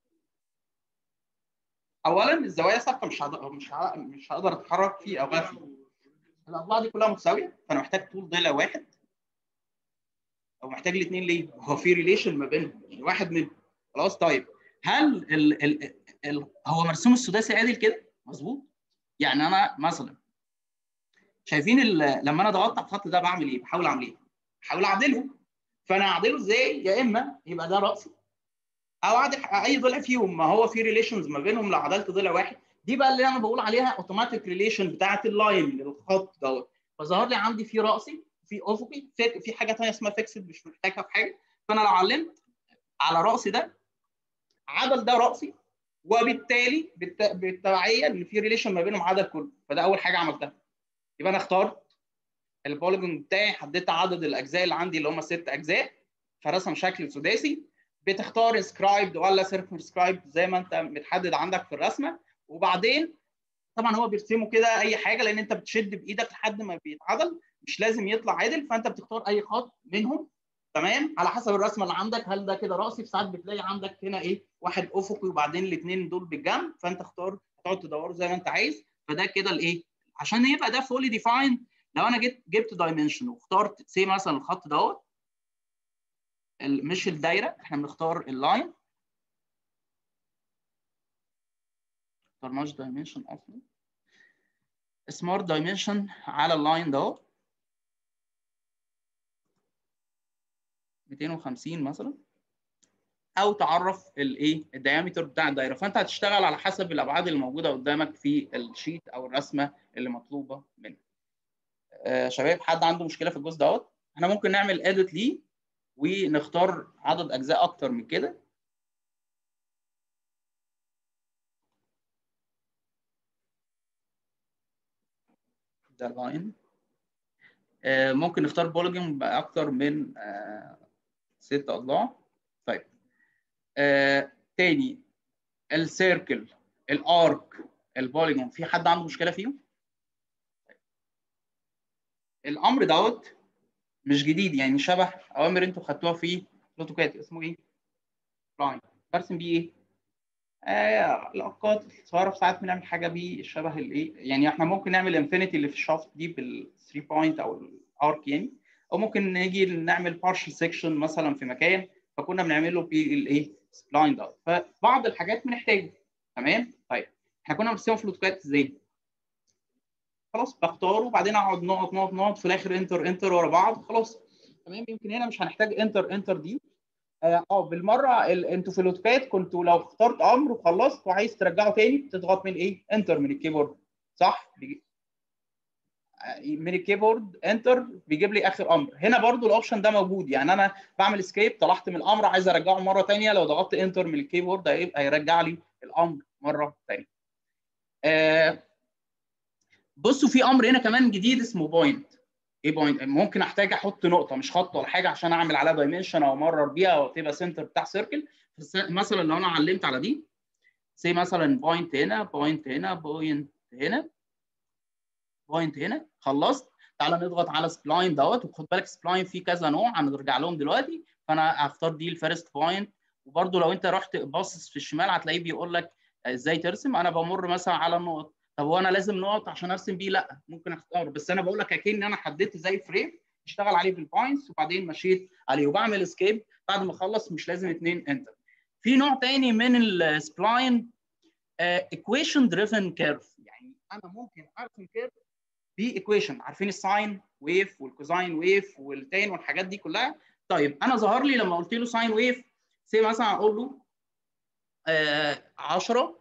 اولا الزوايا ثابته مش هقدر مش هقدر مش هقدر اتحرك فيه او فيه الاضلاع دي كلها متساويه فانا محتاج طول ضلع واحد او محتاج الاثنين ليه؟ هو في ريليشن ما بينهم يعني واحد منهم خلاص طيب هل ال ال ال هو مرسوم السداسي عادل كده؟ مظبوط؟ يعني انا مثلا شايفين لما انا ضغطت على الخط ده بعمل ايه؟ بحاول اعمل ايه؟ بحاول اعدله فانا اعدله ازاي؟ يا اما يبقى ده راسي او اعدل اي ضلع فيهم ما هو في ريليشنز ما بينهم لو عدلت ضلع واحد دي بقى اللي انا بقول عليها اوتوماتيك ريليشن بتاعت اللاين الخط دوت فظهر لي عندي في راسي في افقي في, في حاجه ثانيه اسمها فيكسد مش محتاجها في حاجه فانا لو علمت على راسي ده عدل ده راسي وبالتالي بالتبعيه ان في ريليشن ما بينهم عدد كله فده اول حاجه عملتها يبقى انا اخترت البوليجون بتاعي حددت عدد الاجزاء اللي عندي اللي هم ست اجزاء فرسم شكل سداسي بتختار سكرايبد ولا سيركمسكرايبد زي ما انت متحدد عندك في الرسمه وبعدين طبعا هو بيرسمه كده اي حاجه لان انت بتشد بايدك لحد ما بيتعدل مش لازم يطلع عدل فانت بتختار اي خط منهم تمام على حسب الرسمه اللي عندك هل ده كده راسي في ساعات بتلاقي عندك هنا ايه واحد افقي وبعدين الاثنين دول بالجنب فانت اختار تقعد تدوره زي ما انت عايز فده كده الايه عشان يبقى ده فولي ديفايند لو انا جبت جبت دايمنشن واخترت سي مثلا الخط دوت مش الدايره احنا بنختار اللاين اخترناش دايمنشن اصلا سمارت دايمنشن على اللاين دوت 250 مثلا او تعرف الايه الديامتر بتاع الدايره فانت هتشتغل على حسب الابعاد اللي موجوده قدامك في الشيت او الرسمه اللي مطلوبه منك آه شباب حد عنده مشكله في الجزء دوت احنا ممكن نعمل اديت ليه ونختار عدد اجزاء اكتر من كده ده لاين آه ممكن نختار بوليجون باكتر من آه ست اضلاع طيب آه تاني السيركل الارك البوليجون في حد عنده مشكله فيهم الامر دوت مش جديد يعني شبه اوامر انتوا خدتوها في الاوتوكاد اسمه ايه لاين برسم بيه ايه آه الاوقات الصغيره في ساعات بنعمل حاجه بيه شبه الايه يعني احنا ممكن نعمل انفينيتي اللي في الشافت دي بال 3 بوينت او الارك يعني او ممكن نيجي نعمل بارشل سيكشن مثلا في مكان فكنا بنعمله بالايه سبلاين دوت فبعض الحاجات بنحتاجه تمام طيب احنا كنا بنرسمه في الاوتوكاد ازاي خلاص بختاره وبعدين اقعد نقط نقط نقط في الاخر انتر انتر ورا بعض خلاص تمام يمكن هنا مش هنحتاج انتر انتر دي اه آه، بالمره ال- انتوا في الاوتوكاد كنتوا لو اخترت امر وخلصت وعايز ترجعه تاني بتضغط من ايه انتر من الكيبورد صح بيجي- آه، من الكيبورد انتر بيجيب لي اخر امر هنا برضو الاوبشن ده موجود يعني انا بعمل اسكيب طلعت من الامر عايز ارجعه مره ثانيه لو ضغطت انتر من الكيبورد هيبقى هيرجع لي الامر مره ثانيه آه بصوا في امر هنا كمان جديد اسمه بوينت ايه بوينت ممكن احتاج احط نقطه مش خط ولا حاجه عشان اعمل عليها دايمنشن او امرر بيها او تبقى سنتر بتاع سيركل مثلا لو انا علمت على دي زي مثلا بوينت هنا بوينت هنا بوينت هنا بوينت هنا خلصت تعالى نضغط على سبلاين دوت وخد بالك سبلاين فيه كذا نوع هنرجع لهم دلوقتي فانا هختار دي الفيرست بوينت وبرده لو انت رحت باصص في الشمال هتلاقيه بيقول لك ازاي ترسم انا بمر مثلا على النقط طب هو انا لازم نقط عشان ارسم بيه لا ممكن اختار بس انا بقول لك اكن انا حددت زي فريم اشتغل عليه بالبوينتس وبعدين مشيت عليه وبعمل اسكيب بعد ما اخلص مش لازم اثنين انتر في نوع تاني من السبلاين ايكويشن دريفن كيرف يعني انا ممكن ارسم كيرف بايكويشن عارفين الساين ويف والكوزاين ويف والتان والحاجات دي كلها طيب انا ظهر لي لما قلت له ساين ويف زي مثلا اقول له آه 10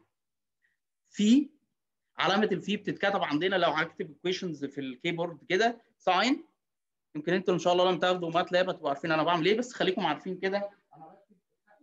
في علامه الفي بتتكتب عندنا لو هكتب ايكويشنز في الكيبورد كده ساين يمكن انتوا ان شاء الله لما تاخدوا مات لاب هتبقوا عارفين انا بعمل ايه بس خليكم عارفين كده انا بكتب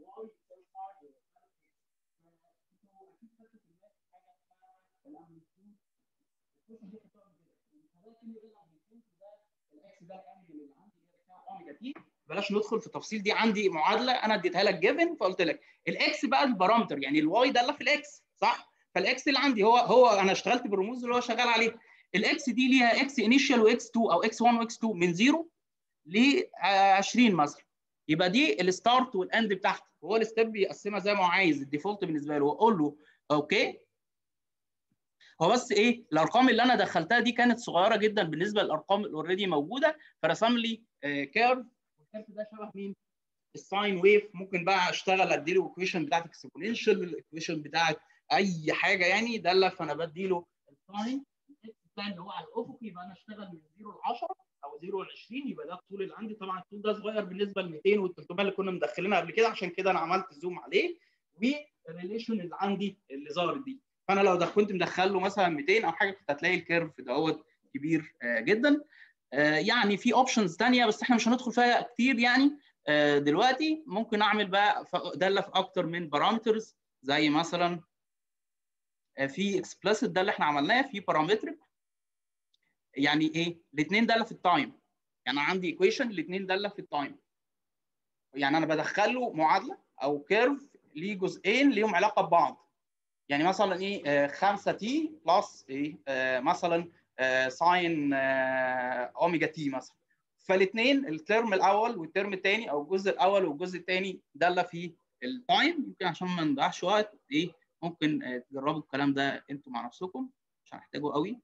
بلاش ندخل في التفاصيل دي عندي معادله انا اديتها لك جيفن فقلت لك الاكس بقى البارامتر يعني الواي ده اللي في الاكس صح فالاكس اللي عندي هو هو انا اشتغلت بالرموز اللي هو شغال عليها الاكس دي ليها اكس انيشال واكس 2 او اكس 1 واكس 2 من 0 ل 20 مثلا يبقى دي الستارت والاند بتاعتي هو الستيب بيقسمها زي ما هو عايز الديفولت بالنسبه له واقول له اوكي هو بس ايه الارقام اللي انا دخلتها دي كانت صغيره جدا بالنسبه للارقام اللي اوريدي موجوده فرسم لي آه كيرف والكيرف ده شبه مين؟ الساين ويف ممكن بقى اشتغل ادي له الايكويشن بتاعت اكسبوننشال الايكويشن بتاعت اي حاجه يعني ده فانا بدي له الساين الثاني اللي هو على الافق يبقى انا اشتغل من 0 ل 10 او 0 ل 20 يبقى ده الطول اللي عندي طبعا الطول ده صغير بالنسبه ل 200 وال 300 اللي كنا مدخلينها قبل كده عشان كده انا عملت زوم عليه والريليشن اللي عندي اللي ظهرت دي فانا لو كنت مدخل له مثلا 200 او حاجه كنت هتلاقي الكيرف دوت كبير جدا يعني في اوبشنز ثانيه بس احنا مش هندخل فيها كتير يعني دلوقتي ممكن اعمل بقى داله في اكتر من بارامترز زي مثلا في اكسبلسيت ده اللي احنا عملناه في بارامترك يعني ايه الاثنين داله في التايم يعني عندي ايكويشن الاثنين داله في التايم يعني انا بدخل له معادله او كيرف ليه جزئين ليهم علاقه ببعض يعني مثلا ايه 5 تي بلس ايه آه مثلا آه ساين آه اوميجا تي مثلا فالاثنين الترم الاول والترم الثاني او الجزء الاول والجزء الثاني داله في التايم يمكن عشان ما نضيعش وقت ايه ممكن تجربوا الكلام ده انتوا مع نفسكم مش هنحتاجه قوي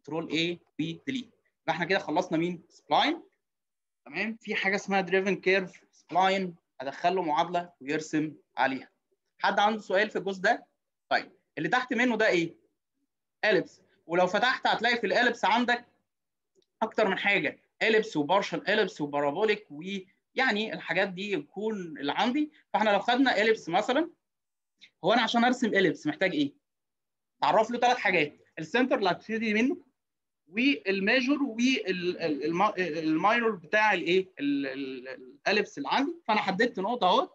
كنترول ايه وديليت فاحنا كده خلصنا مين سبلاين تمام في حاجه اسمها دريفن كيرف سبلاين ادخل له معادله ويرسم عليها حد عنده سؤال في الجزء ده طيب اللي تحت منه ده ايه اليبس ولو فتحت هتلاقي في الاليبس عندك اكتر من حاجه اليبس وبارشل اليبس وبارابوليك ويعني الحاجات دي يكون اللي عندي فاحنا لو خدنا اليبس مثلا هو انا عشان ارسم اليبس محتاج ايه تعرف له ثلاث حاجات السنتر اللي هبتدي منه والميجور والماينور بتاع الايه الاليبس اللي عندي فانا حددت نقطه اهو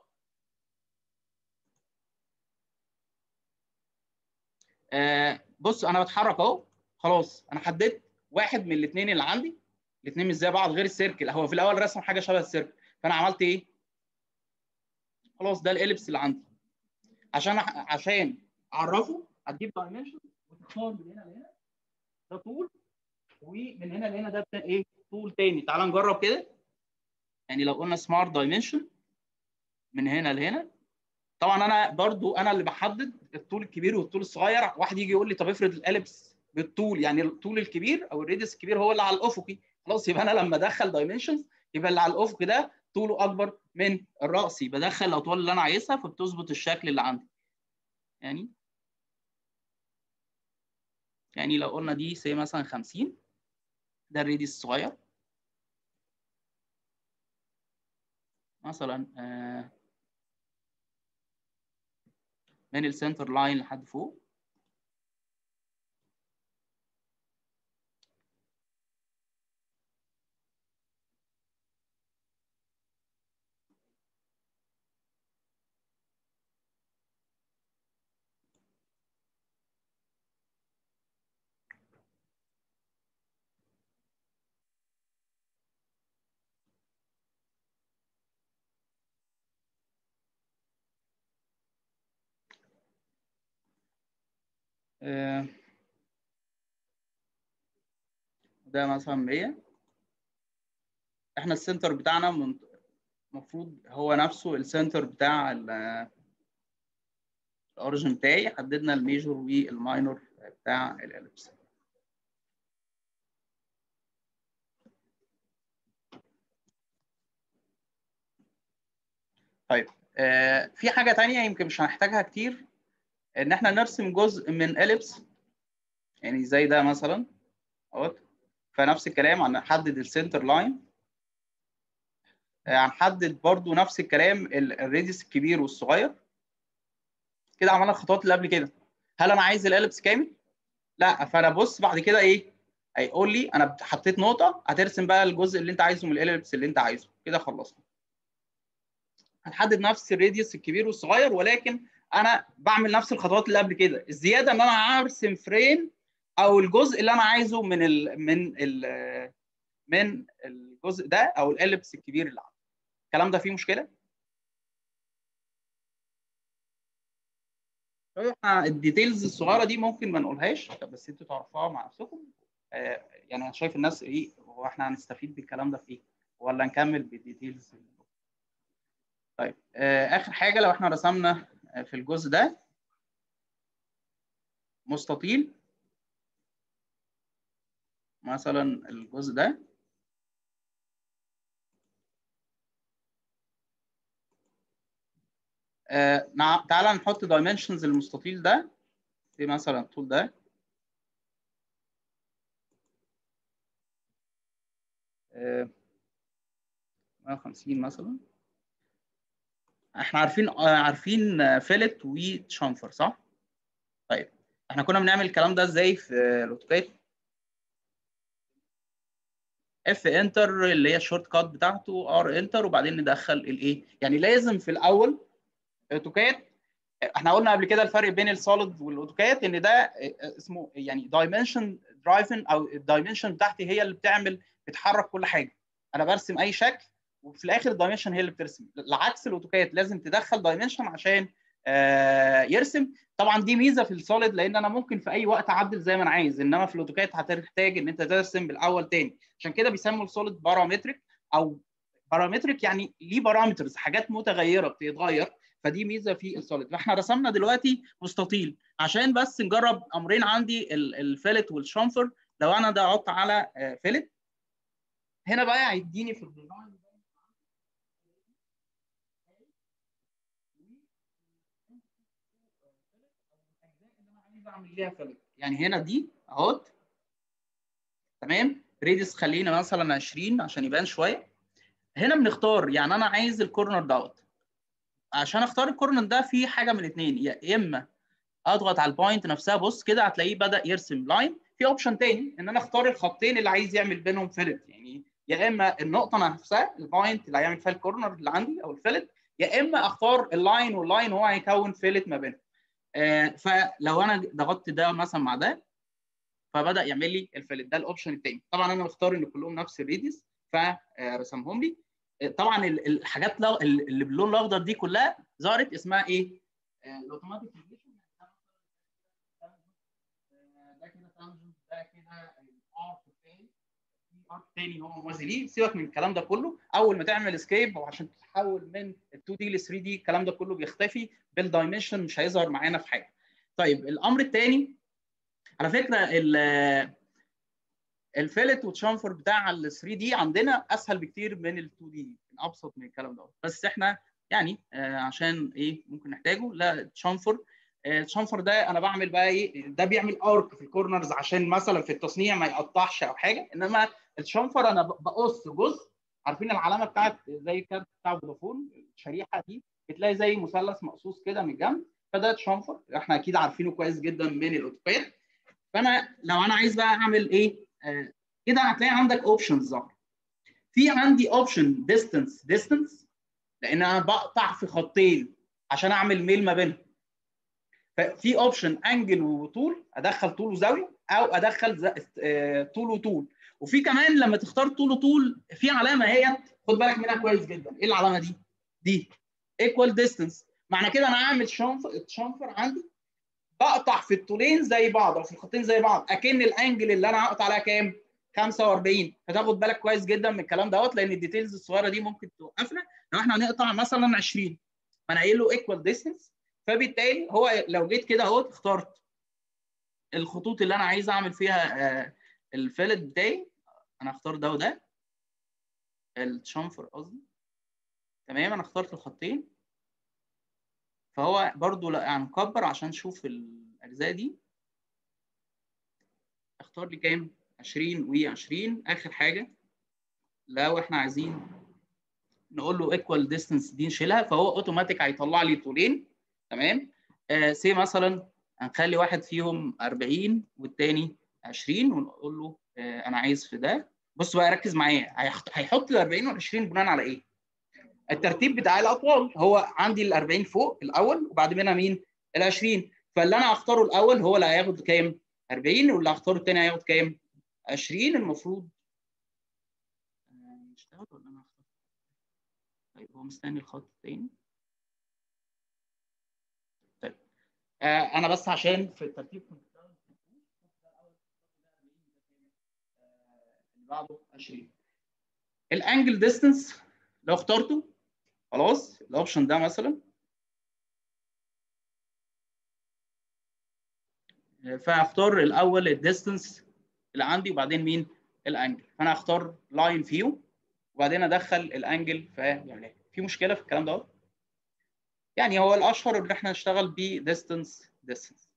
آه بص انا بتحرك اهو خلاص انا حددت واحد من الاثنين اللي عندي الاثنين مش زي بعض غير السيركل هو في الاول رسم حاجه شبه السيركل فانا عملت ايه خلاص ده الاليبس اللي عندي عشان عشان اعرفه هتجيب دايمنشن وتختار من هنا لهنا ده طول ومن هنا لهنا ده ايه طول تاني تعال نجرب كده يعني لو قلنا سمارت دايمنشن من هنا لهنا طبعا انا برضو انا اللي بحدد الطول الكبير والطول الصغير واحد يجي يقول لي طب افرض الاليبس بالطول يعني الطول الكبير او الريدس الكبير هو اللي على الافقي خلاص يبقى انا لما ادخل دايمنشنز يبقى اللي على الافق ده طوله اكبر من الراسي بدخل الاطوال اللي انا عايزها فبتظبط الشكل اللي عندي يعني يعني لو قلنا دي سي مثلا 50 ده الريديوس الصغير مثلا آه من السنتر لاين لحد فوق ده مثلا 100 احنا السنتر بتاعنا المفروض هو نفسه السنتر بتاع الاوريجن بتاعي حددنا الميجور والماينور بتاع الاليبس طيب آه في حاجه تانية يمكن مش هنحتاجها كتير ان احنا نرسم جزء من اليبس يعني زي ده مثلا اهوت فنفس الكلام هنحدد السنتر لاين هنحدد برضو نفس الكلام الريديوس الكبير والصغير كده عملنا الخطوات اللي قبل كده هل انا عايز الاليبس كامل لا فانا بص بعد كده ايه هيقول لي انا حطيت نقطه هترسم بقى الجزء اللي انت عايزه من الاليبس اللي انت عايزه كده خلصنا هنحدد نفس الريديوس الكبير والصغير ولكن انا بعمل نفس الخطوات اللي قبل كده الزياده ان انا هرسم فريم او الجزء اللي انا عايزه من ال من ال من الجزء ده او الاليبس الكبير اللي عندي الكلام ده فيه مشكله احنا الديتيلز الصغيره دي ممكن ما نقولهاش بس انتوا تعرفوها مع نفسكم آه يعني انا شايف الناس ايه هو احنا هنستفيد بالكلام ده في ايه ولا نكمل بالديتيلز طيب آه اخر حاجه لو احنا رسمنا في الجزء ده مستطيل مثلا الجزء ده آه تعالى نحط دايمنشنز المستطيل ده في مثلا الطول ده آه 150 مثلا احنا عارفين عارفين فيلت وشامفر صح؟ طيب احنا كنا بنعمل الكلام ده ازاي في الاوتوكاد؟ اف انتر اللي هي الشورت كات بتاعته ار انتر وبعدين ندخل الايه؟ يعني لازم في الاول اوتوكاد احنا قلنا قبل كده الفرق بين السوليد والاوتوكاد ان ده اسمه يعني دايمنشن درايفن او الدايمنشن بتاعتي هي اللي بتعمل بتحرك كل حاجه انا برسم اي شكل وفي الاخر الدايمنشن هي اللي بترسم العكس الاوتوكاد لازم تدخل دايمنشن عشان آه يرسم طبعا دي ميزه في السوليد لان انا ممكن في اي وقت اعدل زي ما انا عايز انما في الاوتوكاد هتحتاج ان انت ترسم بالاول تاني عشان كده بيسموا السوليد بارامتريك او بارامتريك يعني ليه بارامترز حاجات متغيره بتتغير فدي ميزه في السوليد فاحنا رسمنا دلوقتي مستطيل عشان بس نجرب امرين عندي الفلت والشامفر لو انا ضغطت على فيلت هنا بقى هيديني في الديزاين اعمل ليها فيلت يعني هنا دي اهوت تمام ريديوس خلينا مثلا 20 عشان يبان شويه هنا بنختار يعني انا عايز الكورنر دوت عشان اختار الكورنر ده في حاجه من الاثنين يا اما اضغط على البوينت نفسها بص كده هتلاقيه بدا يرسم لاين في اوبشن تاني ان انا اختار الخطين اللي عايز يعمل بينهم فيلت يعني يا اما النقطه نفسها البوينت اللي هيعمل فيها الكورنر اللي عندي او الفيلت يا اما اختار اللاين واللاين هو هيكون فيلت ما بينهم آه فلو انا ضغطت ده مثلا مع ده فبدا يعمل لي الفيلت ده الاوبشن الثاني طبعا انا مختار ان كلهم نفس الريديوس فرسمهم لي طبعا الحاجات اللي باللون الاخضر دي كلها ظهرت اسمها ايه؟ الاوتوماتيك ده كده تانجنت ده كده الارك الثاني في ارك ثاني هو موازي ليه سيبك من الكلام ده كله اول ما تعمل اسكيب وعشان تتحول من ال 2 دي ل 3 دي الكلام ده كله بيختفي بالدايمنشن مش هيظهر معانا في حاجه. طيب الامر الثاني على فكره الفيلت والشامفر بتاع ال 3 دي عندنا اسهل بكتير من ال 2 دي ابسط من الكلام ده بس احنا يعني آه عشان ايه ممكن نحتاجه لا الشامفر الشامفر ده انا بعمل بقى ايه ده بيعمل ارك في الكورنرز عشان مثلا في التصنيع ما يقطعش او حاجه انما الشامفر انا بقص جزء عارفين العلامه بتاعت زي الكارت بتاع فودافون الشريحه دي بتلاقي زي مثلث مقصوص كده من الجنب فده الشامفر احنا اكيد عارفينه كويس جدا من الاوتوكاد فانا لو انا عايز بقى اعمل ايه آه كده هتلاقي عندك اوبشنز ظهر في عندي اوبشن ديستنس ديستنس لان انا بقطع في خطين عشان اعمل ميل ما بينهم ففي اوبشن انجل وطول ادخل طول وزاويه او ادخل طول وطول وفي كمان لما تختار طول وطول في علامه هي خد بالك منها كويس جدا ايه العلامه دي دي ايكوال ديستنس معنى كده انا اعمل شنفر شنفر عندي بقطع في الطولين زي بعض او في الخطين زي بعض اكن الانجل اللي انا هقطع عليها كام 45 فتاخد بالك كويس جدا من الكلام دوت لان الديتيلز الصغيره دي ممكن توقفنا لو احنا هنقطع مثلا 20 فانا قايل له ايكوال ديستنس فبالتالي هو لو جيت كده اهوت اخترت الخطوط اللي انا عايز اعمل فيها آه الفيلت بتاعي انا اختار ده وده الشنفر قصدي تمام انا اخترت الخطين فهو برضو لا هنكبر عشان نشوف الاجزاء دي اختار لي كام 20 و20 اخر حاجه لو احنا عايزين نقول له ايكوال ديستنس دي نشيلها فهو اوتوماتيك هيطلع لي طولين تمام آه سي مثلا هنخلي واحد فيهم 40 والتاني 20 ونقول له آه انا عايز في ده بص بقى ركز معايا هيحط ال 40 وال 20 بناء على ايه؟ الترتيب بتاع الاطوال هو عندي ال 40 فوق الاول وبعد منها مين؟ ال 20 فاللي انا هختاره الاول هو اللي هياخد كام؟ 40 واللي هختاره الثاني هياخد كام؟ 20 المفروض يشتغل ولا انا هختار؟ طيب هو مستني الخط الثاني طيب آه انا بس عشان في الترتيب كنت اللي بعده 20 الانجل ديستنس لو اخترته خلاص الاوبشن ده مثلا فاختار الاول الديستنس اللي عندي وبعدين مين الانجل فانا هختار لاين فيو وبعدين ادخل الانجل في يعني في مشكله في الكلام ده يعني هو الاشهر اللي احنا نشتغل بيه ديستنس ديستنس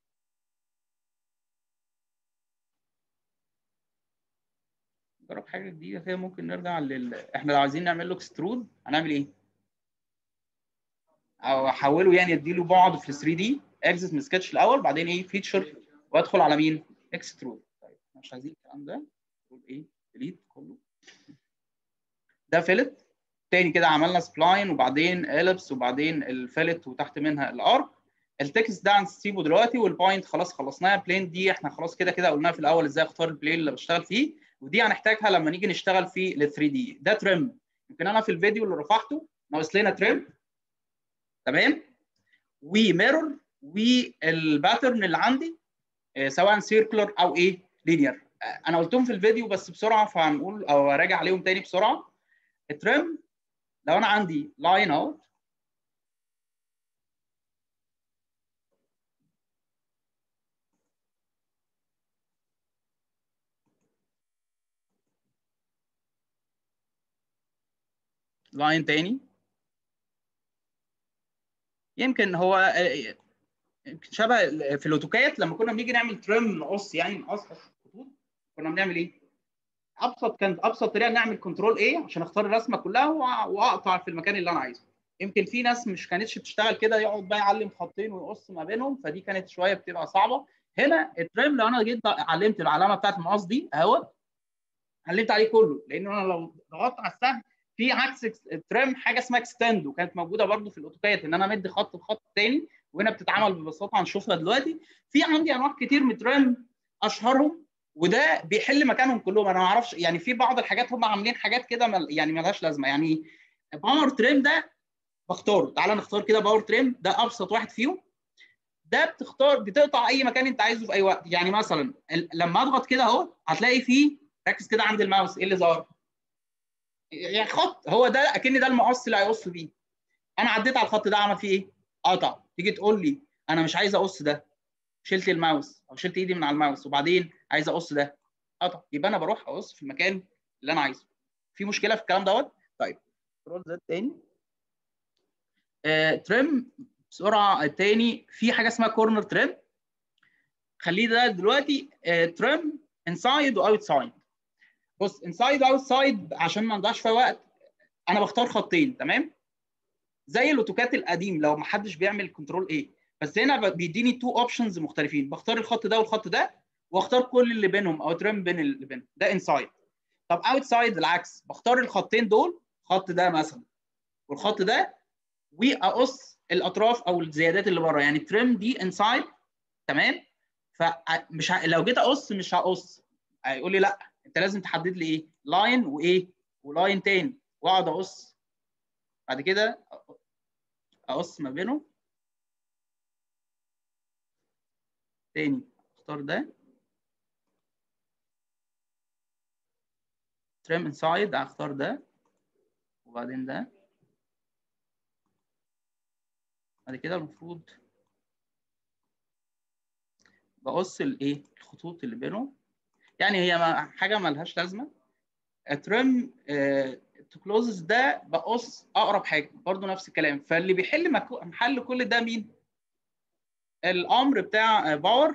نجرب حاجه جديده كده ممكن نرجع لل احنا لو عايزين نعمل له اكسترود هنعمل ايه او احوله يعني اديله بعد في 3 دي اكزت من سكتش الاول بعدين ايه فيتشر وادخل على مين اكسترود طيب مش عايزين الكلام ده نقول ايه ديليت كله ده فيلت تاني كده عملنا سبلاين وبعدين اليبس وبعدين الفيلت وتحت منها الارك التكست ده هنسيبه دلوقتي والبوينت خلاص خلصناها بلين دي احنا خلاص كده كده قلناها في الاول ازاي اختار البلين اللي بشتغل فيه ودي هنحتاجها لما نيجي نشتغل في ال 3 دي ده ترم يمكن انا في الفيديو اللي رفعته ناقص لنا ترم تمام وميرور والباترن اللي عندي سواء سيركلر او ايه لينير انا قلتهم في الفيديو بس بسرعه فهنقول او راجع عليهم تاني بسرعه الترم لو انا عندي لاين اوت لاين تاني يمكن هو يمكن شبه في الاوتوكاد لما كنا بنيجي نعمل ترم نقص يعني نقص الخطوط كنا بنعمل ايه؟ ابسط كانت ابسط طريقه نعمل كنترول ايه عشان اختار الرسمه كلها واقطع في المكان اللي انا عايزه يمكن في ناس مش كانتش بتشتغل كده يقعد بقى يعلم خطين ويقص ما بينهم فدي كانت شويه بتبقى صعبه هنا الترم لو انا جيت علمت العلامه بتاعت المقص دي اهو علمت عليه كله لان انا لو ضغطت على السهم في عكس الترم حاجه اسمها اكستند وكانت موجوده برده في الاوتوكاد ان انا امد خط بخط تاني وهنا بتتعمل ببساطه هنشوفها دلوقتي في عندي انواع كتير من ترم اشهرهم وده بيحل مكانهم كلهم انا ما اعرفش يعني في بعض الحاجات هم عاملين حاجات كده مل يعني ملهاش لازمه يعني باور تريم ده بختاره تعال نختار كده باور تريم ده ابسط واحد فيهم ده بتختار بتقطع اي مكان انت عايزه في اي وقت يعني مثلا لما اضغط كده اهو هتلاقي فيه ركز كده عند الماوس ايه اللي ظهر يعني خط هو ده اكن ده المقص اللي هيقص بيه انا عديت على الخط ده عمل فيه ايه قطع تيجي تقول لي انا مش عايز اقص ده شلت الماوس او شلت ايدي من على الماوس وبعدين عايز اقص ده قطع يبقى انا بروح اقص في المكان اللي انا عايزه في مشكله في الكلام دوت طيب كنترول زد تاني آه، تريم بسرعه تاني في حاجه اسمها كورنر تريم خليه ده دلوقتي آه، تريم انسايد واوت سايد بص انسايد واوت سايد عشان ما نضيعش فيها وقت انا بختار خطين تمام زي الاوتوكات القديم لو ما حدش بيعمل كنترول ايه بس هنا بيديني تو اوبشنز مختلفين بختار الخط ده والخط ده واختار كل اللي بينهم او ترم بين اللي بينهم ده انسايد طب اوت سايد العكس بختار الخطين دول الخط ده مثلا والخط ده واقص الاطراف او الزيادات اللي بره يعني ترم دي انسايد تمام فمش ه... لو جيت اقص مش هقص هيقول لي لا انت لازم تحدد لي ايه لاين وايه ولاين تاني واقعد اقص بعد كده اقص ما بينهم تاني اختار ده تريم انسايد هختار ده وبعدين ده بعد كده المفروض بقص الايه الخطوط اللي بينهم يعني هي ما حاجه ملهاش لازمه ترم تو كلوزز ده بقص اقرب حاجه برضو نفس الكلام فاللي بيحل محل كل ده مين الامر بتاع باور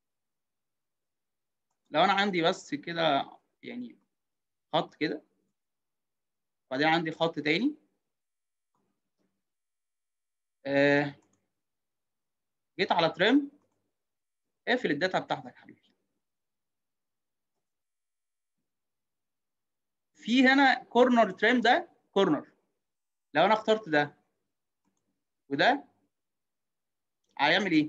لو انا عندي بس كده يعني خط كده وبعدين عندي خط تاني آه جيت على تريم اقفل الداتا بتاعتك حبيبي في هنا كورنر تريم ده كورنر لو انا اخترت ده وده هيعمل ايه؟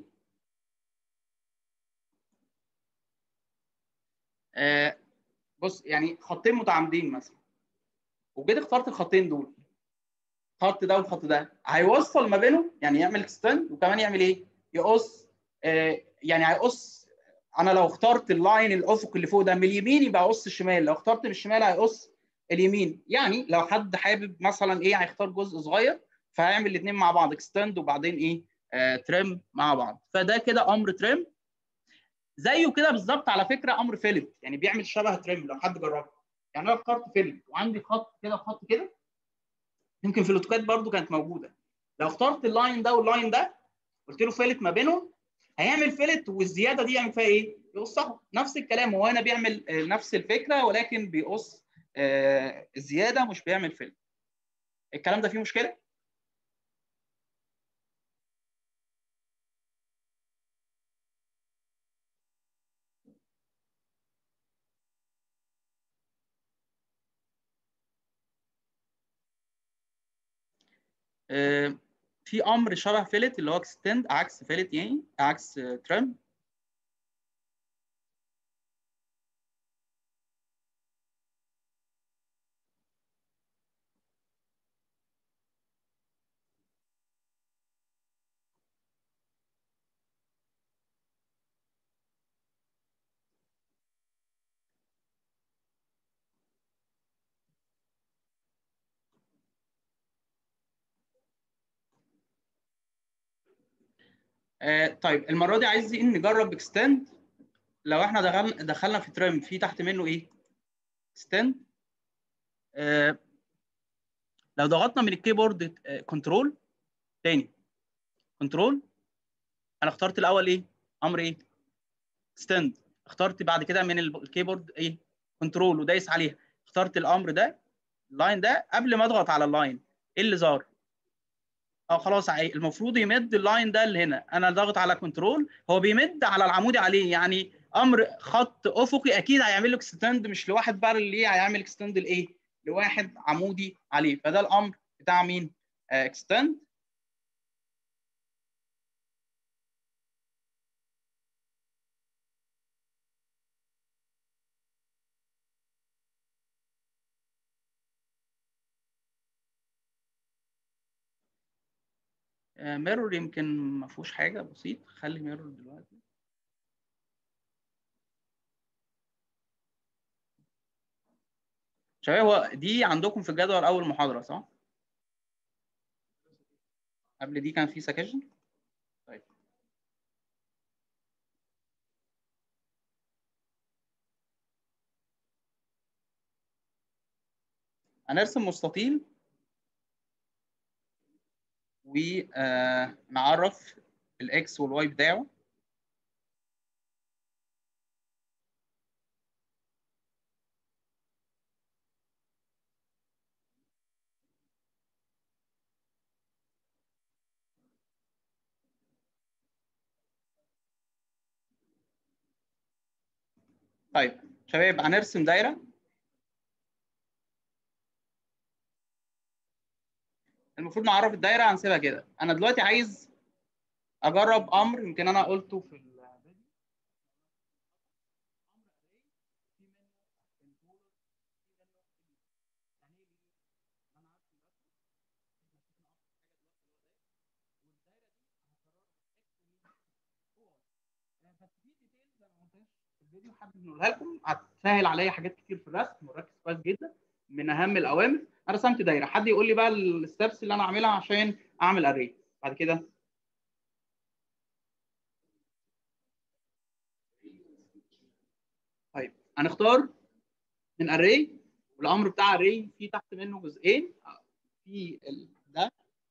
آه بص يعني خطين متعامدين مثلا وجيت اخترت الخطين دول الخط ده والخط ده هيوصل ما بينهم يعني يعمل اكستند وكمان يعمل ايه؟ يقص آه يعني هيقص انا لو اخترت اللاين الافق اللي فوق ده من اليمين يبقى اقص الشمال لو اخترت من الشمال هيقص اليمين يعني لو حد حابب مثلا ايه هيختار جزء صغير فهيعمل الاثنين مع بعض اكستند وبعدين ايه آه تريم مع بعض فده كده امر تريم زيه كده بالظبط على فكره امر فيلت يعني بيعمل شبه تريم لو حد جربه يعني انا اخترت فيلت وعندي خط كده وخط كده يمكن في الاوتوكاد برده كانت موجوده لو اخترت اللاين ده واللاين ده قلت له فيلت ما بينهم هيعمل فيلت والزياده دي يعمل فيها ايه؟ يقصها نفس الكلام هو هنا بيعمل نفس الفكره ولكن بيقص آه الزياده مش بيعمل فيلت الكلام ده فيه مشكله؟ في امر شبه فيلت اللي هو اكستند عكس فيلت يعني عكس ترم آه طيب المره دي عايزين نجرب اكستند لو احنا دخلنا دخلنا في ترم في تحت منه ايه؟ اكستند آه لو ضغطنا من الكيبورد كنترول تاني كنترول انا اخترت الاول ايه امر ايه ستاند اخترت بعد كده من الكيبورد ايه كنترول ودايس عليها اخترت الامر ده اللاين ده قبل ما اضغط على اللاين ايه اللي ظهر اه خلاص المفروض يمد اللاين ده اللي هنا انا ضاغط على كنترول هو بيمد على العمودي عليه يعني امر خط افقي اكيد هيعمل له اكستند مش لواحد بقى اللي هيعمل اكستند لايه لواحد عمودي عليه فده الامر بتاع مين اكستند ميرور يمكن ما فيهوش حاجه بسيط خلي ميرور دلوقتي شباب هو دي عندكم في الجدول اول محاضره صح قبل دي كان في سكاشن طيب هنرسم مستطيل ونعرف الاكس والواي بتاعه طيب شباب هنرسم دايره المفروض نعرف الدايره هنسيبها كده انا دلوقتي عايز اجرب امر يمكن انا قلته في الفيديو الفيديو حابب نقولها لكم هتسهل عليا حاجات كتير في الرسم وركز كويس جدا من اهم الاوامر انا رسمت دايره حد يقول لي بقى الستبس اللي انا اعملها عشان اعمل اري بعد كده طيب هنختار من اري والامر بتاع اري في تحت منه جزئين في ده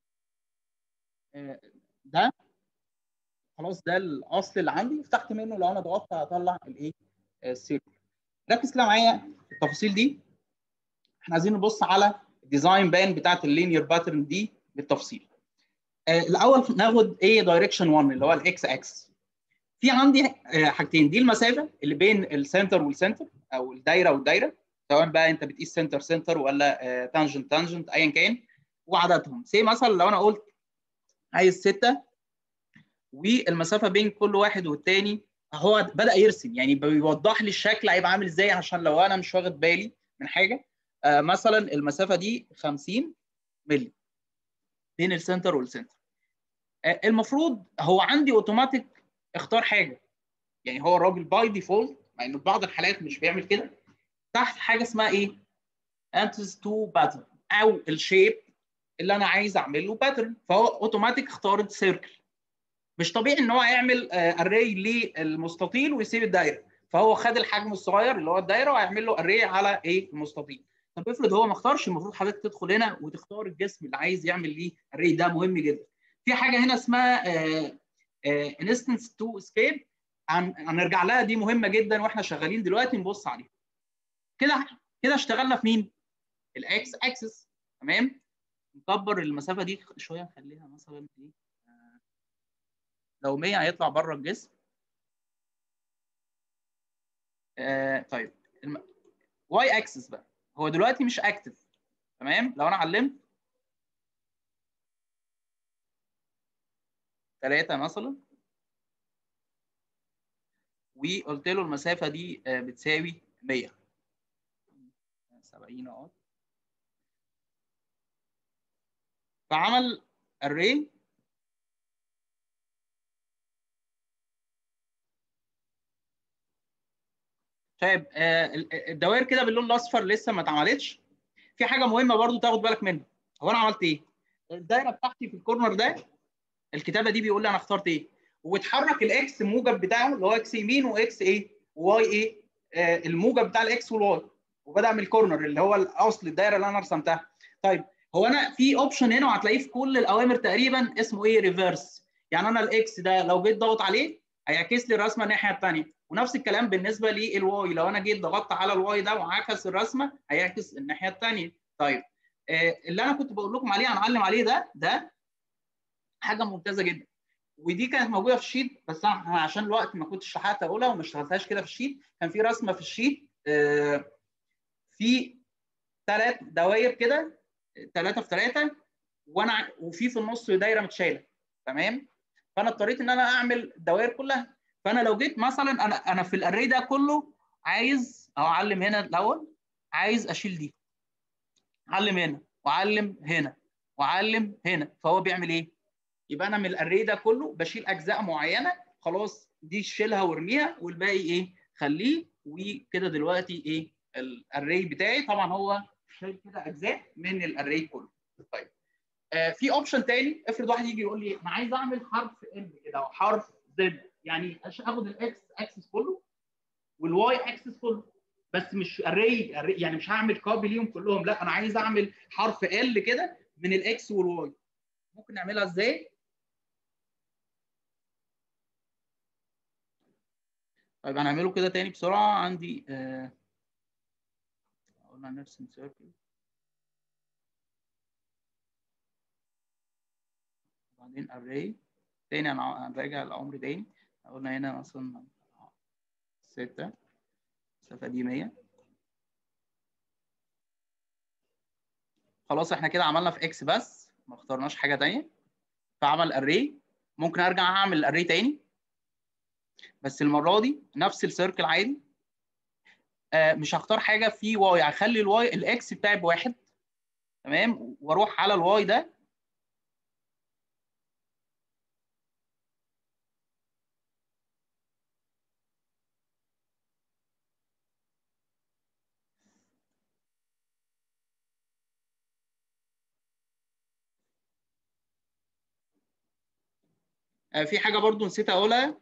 ده خلاص ده الاصل اللي عندي تحت منه لو انا ضغطت هطلع الايه السيركل ركز كده معايا في التفاصيل دي احنا عايزين نبص على الديزاين بان بتاعت اللينير باترن دي بالتفصيل آه الاول ناخد ايه دايركشن 1 اللي هو الاكس اكس في عندي آه حاجتين دي المسافه اللي بين السنتر والسنتر او الدايره والدايره سواء بقى انت بتقيس سنتر سنتر ولا آه تانجنت تانجنت ايا كان وعددهم سي مثلا لو انا قلت عايز 6 والمسافه بين كل واحد والتاني هو بدا يرسم يعني بيوضح لي الشكل هيبقى عامل ازاي عشان لو انا مش واخد بالي من حاجه آه مثلا المسافه دي 50 مللي بين السنتر والسنتر آه المفروض هو عندي اوتوماتيك اختار حاجه يعني هو الراجل باي ديفولت مع انه في بعض الحالات مش بيعمل كده تحت حاجه اسمها ايه؟ انتس تو باترن او الشيب اللي انا عايز اعمل له باترن فهو اوتوماتيك اختار سيركل مش طبيعي ان هو يعمل اري للمستطيل ويسيب الدايره فهو خد الحجم الصغير اللي هو الدايره وهيعمل له اري على ايه المستطيل طب افرض هو ما اختارش المفروض حضرتك تدخل هنا وتختار الجسم اللي عايز يعمل ليه اري ده مهم جدا في حاجه هنا اسمها انستنس تو اسكيب هنرجع لها دي مهمه جدا واحنا شغالين دلوقتي نبص عليها كده كده اشتغلنا في مين الاكس اكسس تمام نكبر المسافه دي شويه نخليها مثلا ايه لو 100 هيطلع بره الجسم آه طيب الم... واي اكسس بقى هو دلوقتي مش اكتف تمام لو انا علمت ثلاثة مثلا وقلت له المسافة دي آه بتساوي 100 70 اهو فعمل array طيب الدوائر كده باللون الاصفر لسه ما اتعملتش في حاجه مهمه برضو تاخد بالك منها هو انا عملت ايه الدايره بتاعتي في الكورنر ده الكتابه دي بيقول لي انا اخترت ايه وبتحرك الاكس موجب بتاعه اللي هو اكس يمين واكس ايه وواي ايه آه الموجب بتاع الاكس والواي وبدا من الكورنر اللي هو الاصل الدايره اللي انا رسمتها طيب هو انا في اوبشن هنا وهتلاقيه في كل الاوامر تقريبا اسمه ايه ريفرس يعني انا الاكس ده لو جيت ضغط عليه هيعكس لي الرسمه الناحيه الثانيه ونفس الكلام بالنسبه للواي لو انا جيت ضغطت على الواي ده وعكس الرسمه هيعكس الناحيه الثانيه طيب آه اللي انا كنت بقول لكم عليه هنعلم عليه ده ده حاجه ممتازه جدا ودي كانت موجوده في الشيت بس انا عشان الوقت ما كنتش لحقت اقولها وما اشتغلتهاش كده في الشيت كان في رسمه في الشيت آه في ثلاث دوائر كده ثلاثه في ثلاثه وانا وفي في النص دايره متشاله تمام فانا اضطريت ان انا اعمل الدوائر كلها فانا لو جيت مثلا انا انا في الاري ده كله عايز او اعلم هنا الاول عايز اشيل دي اعلم هنا واعلم هنا واعلم هنا فهو بيعمل ايه يبقى انا من الاري ده كله بشيل اجزاء معينه خلاص دي شيلها وارميها والباقي ايه خليه وكده دلوقتي ايه الاري بتاعي طبعا هو شايل كده اجزاء من الاري كله طيب آه في اوبشن تاني افرض واحد يجي يقول لي انا عايز اعمل حرف ام كده او حرف زد يعني اخد الاكس اكسس كله والواي اكسس كله بس مش اري يعني مش هعمل كوبي ليهم كلهم لا انا عايز اعمل حرف ال كده من الاكس والواي ممكن نعملها ازاي طيب هنعمله كده تاني بسرعه عندي آه قلنا نرسم سيركل وبعدين array تاني هنراجع العمر تاني قلنا هنا مثلا ستة المسافة دي 100 خلاص احنا كده عملنا في اكس بس ما اخترناش حاجة تانية فعمل array ممكن ارجع اعمل array تاني بس المرة دي نفس السيركل عادي آه مش هختار حاجة في واي هخلي الواي الاكس بتاعي بواحد تمام واروح على الواي ده في حاجه برضو نسيت اقولها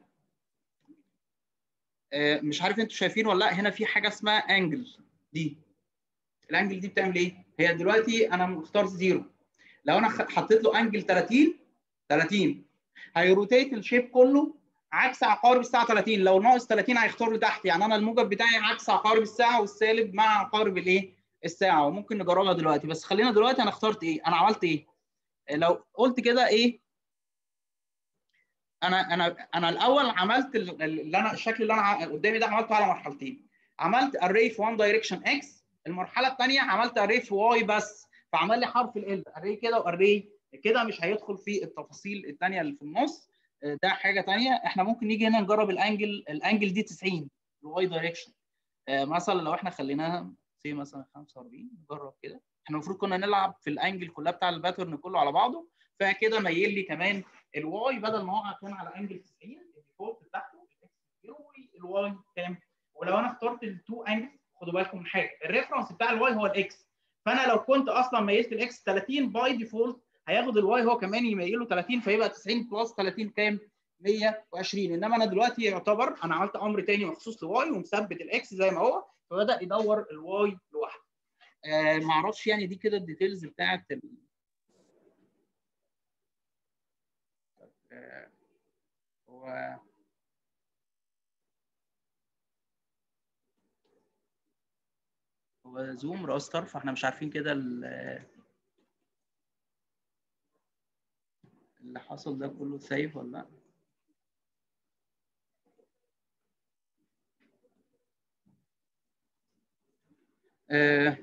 مش عارف انتوا شايفين ولا لا هنا في حاجه اسمها انجل دي الانجل دي بتعمل ايه هي دلوقتي انا مختار زيرو لو انا حطيت له انجل 30 30 هيروتيت الشيب كله عكس عقارب الساعه 30 لو ناقص 30 هيختار لي تحت يعني انا الموجب بتاعي عكس عقارب الساعه والسالب مع عقارب الايه الساعه وممكن نجربها دلوقتي بس خلينا دلوقتي انا اخترت ايه انا عملت ايه لو قلت كده ايه انا انا انا الاول عملت اللي انا الشكل اللي انا قدامي ده عملته على مرحلتين عملت array في one direction x المرحله الثانيه عملت array في y بس فعمل لي حرف ال array كده واري كده مش هيدخل في التفاصيل الثانيه اللي في النص ده حاجه ثانيه احنا ممكن نيجي هنا نجرب الانجل الانجل دي 90 الواي دايركشن مثلا لو احنا خليناها سي مثلا 45 نجرب كده احنا المفروض كنا نلعب في الانجل كلها بتاع الباترن كله على بعضه فكده ميل لي كمان الواي بدل ما هو كان على انجل 90 الديفولت بتاعته الواي كام ولو انا اخترت التو انجل خدوا بالكم من حاجه الريفرنس بتاع الواي هو الاكس فانا لو كنت اصلا ميزت الاكس 30 باي ديفولت هياخد الواي هو كمان يميله 30 فيبقى 90 بلس 30 كام 120 انما انا دلوقتي يعتبر انا عملت امر تاني مخصوص لواي ومثبت الاكس زي ما هو فبدا يدور الواي لوحده آه ما اعرفش يعني دي كده الديتيلز بتاعت ال... آه هو هو زوم راستر فاحنا مش عارفين كده اللي حصل ده كله سايف ولا لا آه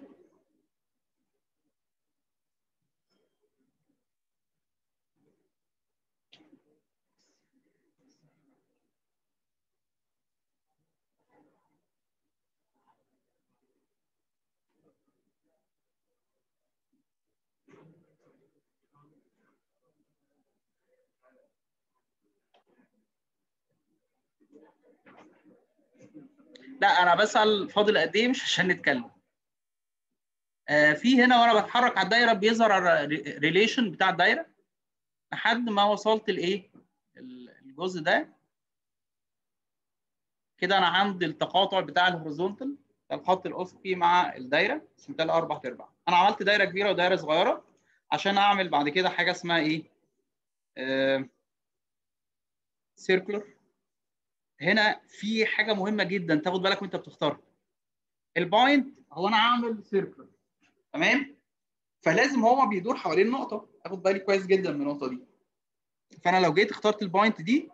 لا انا بسال فاضل قد ايه مش عشان نتكلم آه في هنا وانا بتحرك على الدايره بيظهر الريليشن بتاع الدايره لحد ما وصلت لايه الجزء ده كده انا عندي التقاطع بتاع الهوريزونتال الخط الافقي مع الدايره اسمها اربع ارباع انا عملت دايره كبيره ودايره صغيره عشان اعمل بعد كده حاجه اسمها ايه سيركلر هنا في حاجه مهمه جدا تاخد بالك وانت بتختار البوينت هو انا هعمل سيركلر تمام فلازم هو بيدور حوالين نقطه اخد بالي كويس جدا من النقطه دي فانا لو جيت اخترت البوينت دي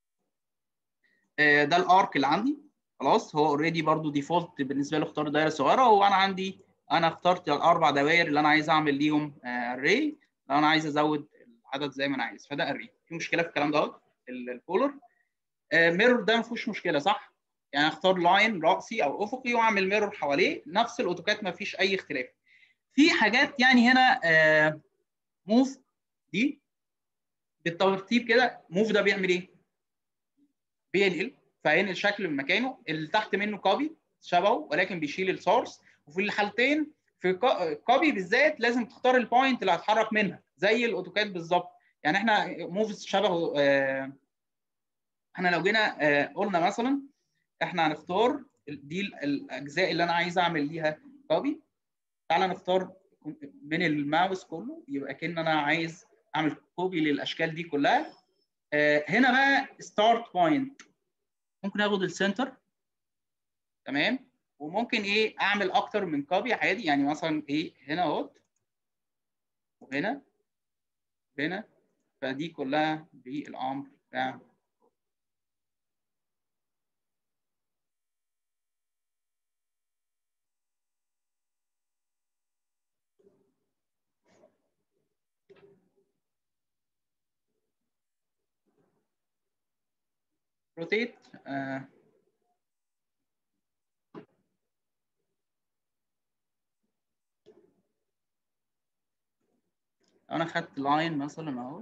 ده الارك اللي عندي خلاص هو اوريدي برضو ديفولت بالنسبه له اختار دايره صغيره وانا عندي انا اخترت الاربع دوائر اللي انا عايز اعمل ليهم اري لو انا عايز ازود العدد زي ما انا عايز فده اري في مشكله في الكلام دوت البولر ميرور ده ما فيهوش مشكله صح يعني اختار لاين راسي او افقي واعمل ميرور حواليه نفس الاوتوكاد ما فيش اي اختلاف في حاجات يعني هنا موف دي بالترتيب كده موف ده بيعمل ايه بينقل فينقل شكل من مكانه اللي تحت منه كوبي شبهه ولكن بيشيل السورس وفي الحالتين في كوبي بالذات لازم تختار البوينت اللي هتحرك منها زي الاوتوكاد بالظبط يعني احنا موفز شبهه اه احنا لو جينا اه قلنا مثلا احنا هنختار دي الاجزاء اللي انا عايز اعمل ليها كوبي تعالى نختار من الماوس كله يبقى كان انا عايز اعمل كوبي للاشكال دي كلها اه هنا بقى ستارت بوينت ممكن اخد السنتر تمام وممكن ايه اعمل اكتر من كوبي عادي يعني مثلا ايه هنا اهوت وهنا هنا فدي كلها بالامر بتاع روتيت آه انا خدت لاين مثلا اهو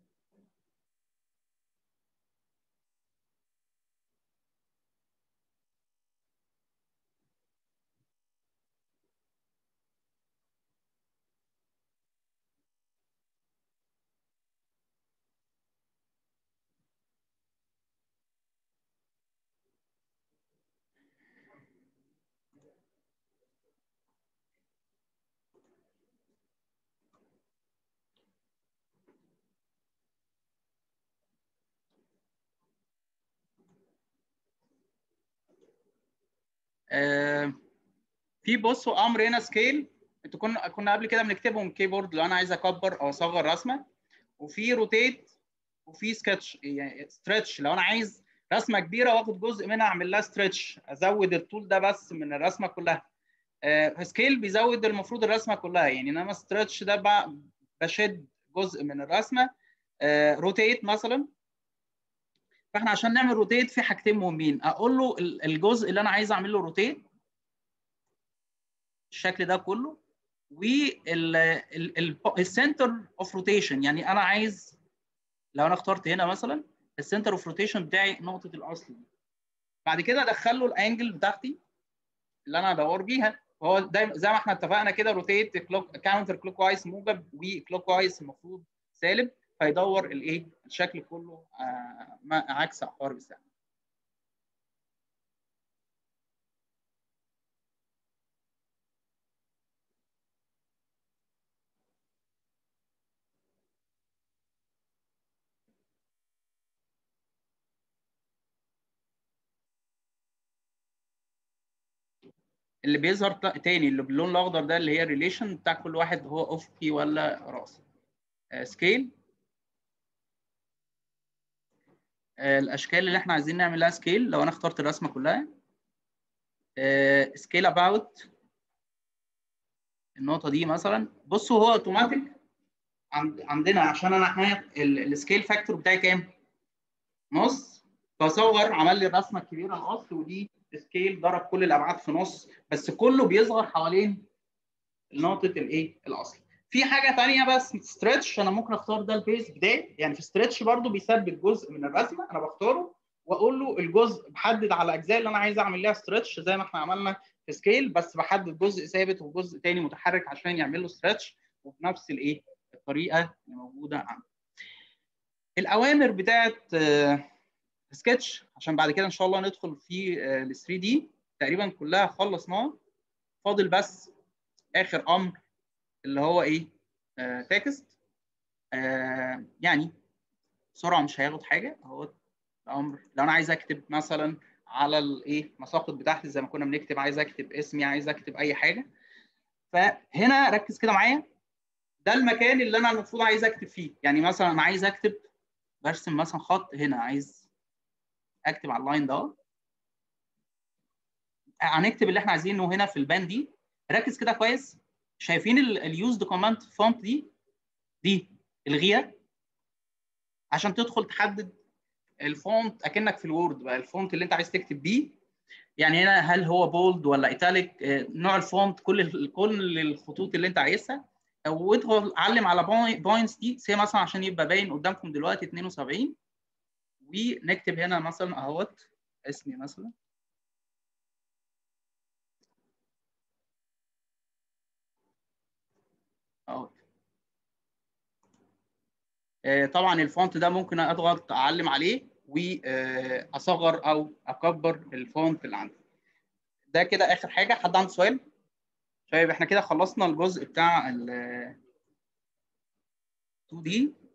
آه في بصوا امر هنا سكيل انتوا كنا كنا قبل كده بنكتبهم كيبورد لو انا عايز اكبر او اصغر رسمه وفي روتيت وفي سكتش يعني ستريتش لو انا عايز رسمه كبيره واخد جزء منها اعمل لها ستريتش ازود الطول ده بس من الرسمه كلها آه سكيل بيزود المفروض الرسمه كلها يعني انما ستريتش ده بشد جزء من الرسمه آه روتيت مثلا فاحنا عشان نعمل روتيت في حاجتين مهمين اقول له الجزء اللي انا عايز اعمل له روتيت الشكل ده كله والسنتر اوف روتيشن يعني انا عايز لو انا اخترت هنا مثلا السنتر اوف روتيشن بتاعي نقطه الاصل دي بعد كده ادخل له الانجل بتاعتي اللي انا ادور بيها هو دايما زي ما احنا اتفقنا كده روتيت كلوك كاونتر كلوك وايز موجب وكلوك وايز المفروض سالب فيدور الايه الشكل كله آه عكس عقار بالسهم اللي بيظهر تاني اللي باللون الاخضر ده اللي هي الريليشن بتاع كل واحد هو افقي ولا راسي سكيل الاشكال اللي احنا عايزين نعمل لها سكيل لو انا اخترت الرسمه كلها سكيل اباوت النقطه دي مثلا بصوا هو اوتوماتيك عندنا عشان انا السكيل فاكتور بتاعي كام؟ نص فصور عمل لي الرسمه الكبيره الاصل ودي سكيل ضرب كل الابعاد في نص بس كله بيظهر حوالين نقطه الايه؟ الاصل. في حاجه ثانيه بس ستريتش انا ممكن اختار ده البيز بتاعي يعني في ستريتش برضو بيثبت جزء من الرسمه انا بختاره واقول له الجزء بحدد على الاجزاء اللي انا عايز اعمل لها ستريتش زي ما احنا عملنا في سكيل بس بحدد جزء ثابت وجزء ثاني متحرك عشان يعمل له ستريتش وبنفس الايه الطريقه اللي موجوده عندي. الاوامر بتاعت سكتش عشان بعد كده ان شاء الله ندخل في ال 3 دي تقريبا كلها خلصناها فاضل بس اخر امر اللي هو ايه تكست يعني بسرعه مش هياخد حاجه اهو الامر لو انا عايز اكتب مثلا على الايه مساقط بتاعتي زي ما كنا بنكتب عايز اكتب اسمي عايز اكتب اي حاجه فهنا ركز كده معايا ده المكان اللي انا المفروض عايز اكتب فيه يعني مثلا انا عايز اكتب برسم مثلا خط هنا عايز اكتب على اللاين ده هنكتب اللي احنا عايزينه هنا في البان دي ركز كده كويس شايفين اليوزد كوماند فونت دي دي الغيها عشان تدخل تحدد الفونت اكنك في الوورد بقى الفونت اللي انت عايز تكتب بيه يعني هنا هل هو بولد ولا ايتاليك نوع الفونت كل كل الخطوط اللي انت عايزها وادخل علم على بوينتس دي سي مثلا عشان يبقى باين قدامكم دلوقتي 72 ونكتب هنا مثلا اهوت اسمي مثلا اهوت طبعا الفونت ده ممكن اضغط اعلم عليه واصغر او اكبر الفونت اللي عندي ده كده اخر حاجه حد عنده سؤال طيب احنا كده خلصنا الجزء بتاع ال 2 دي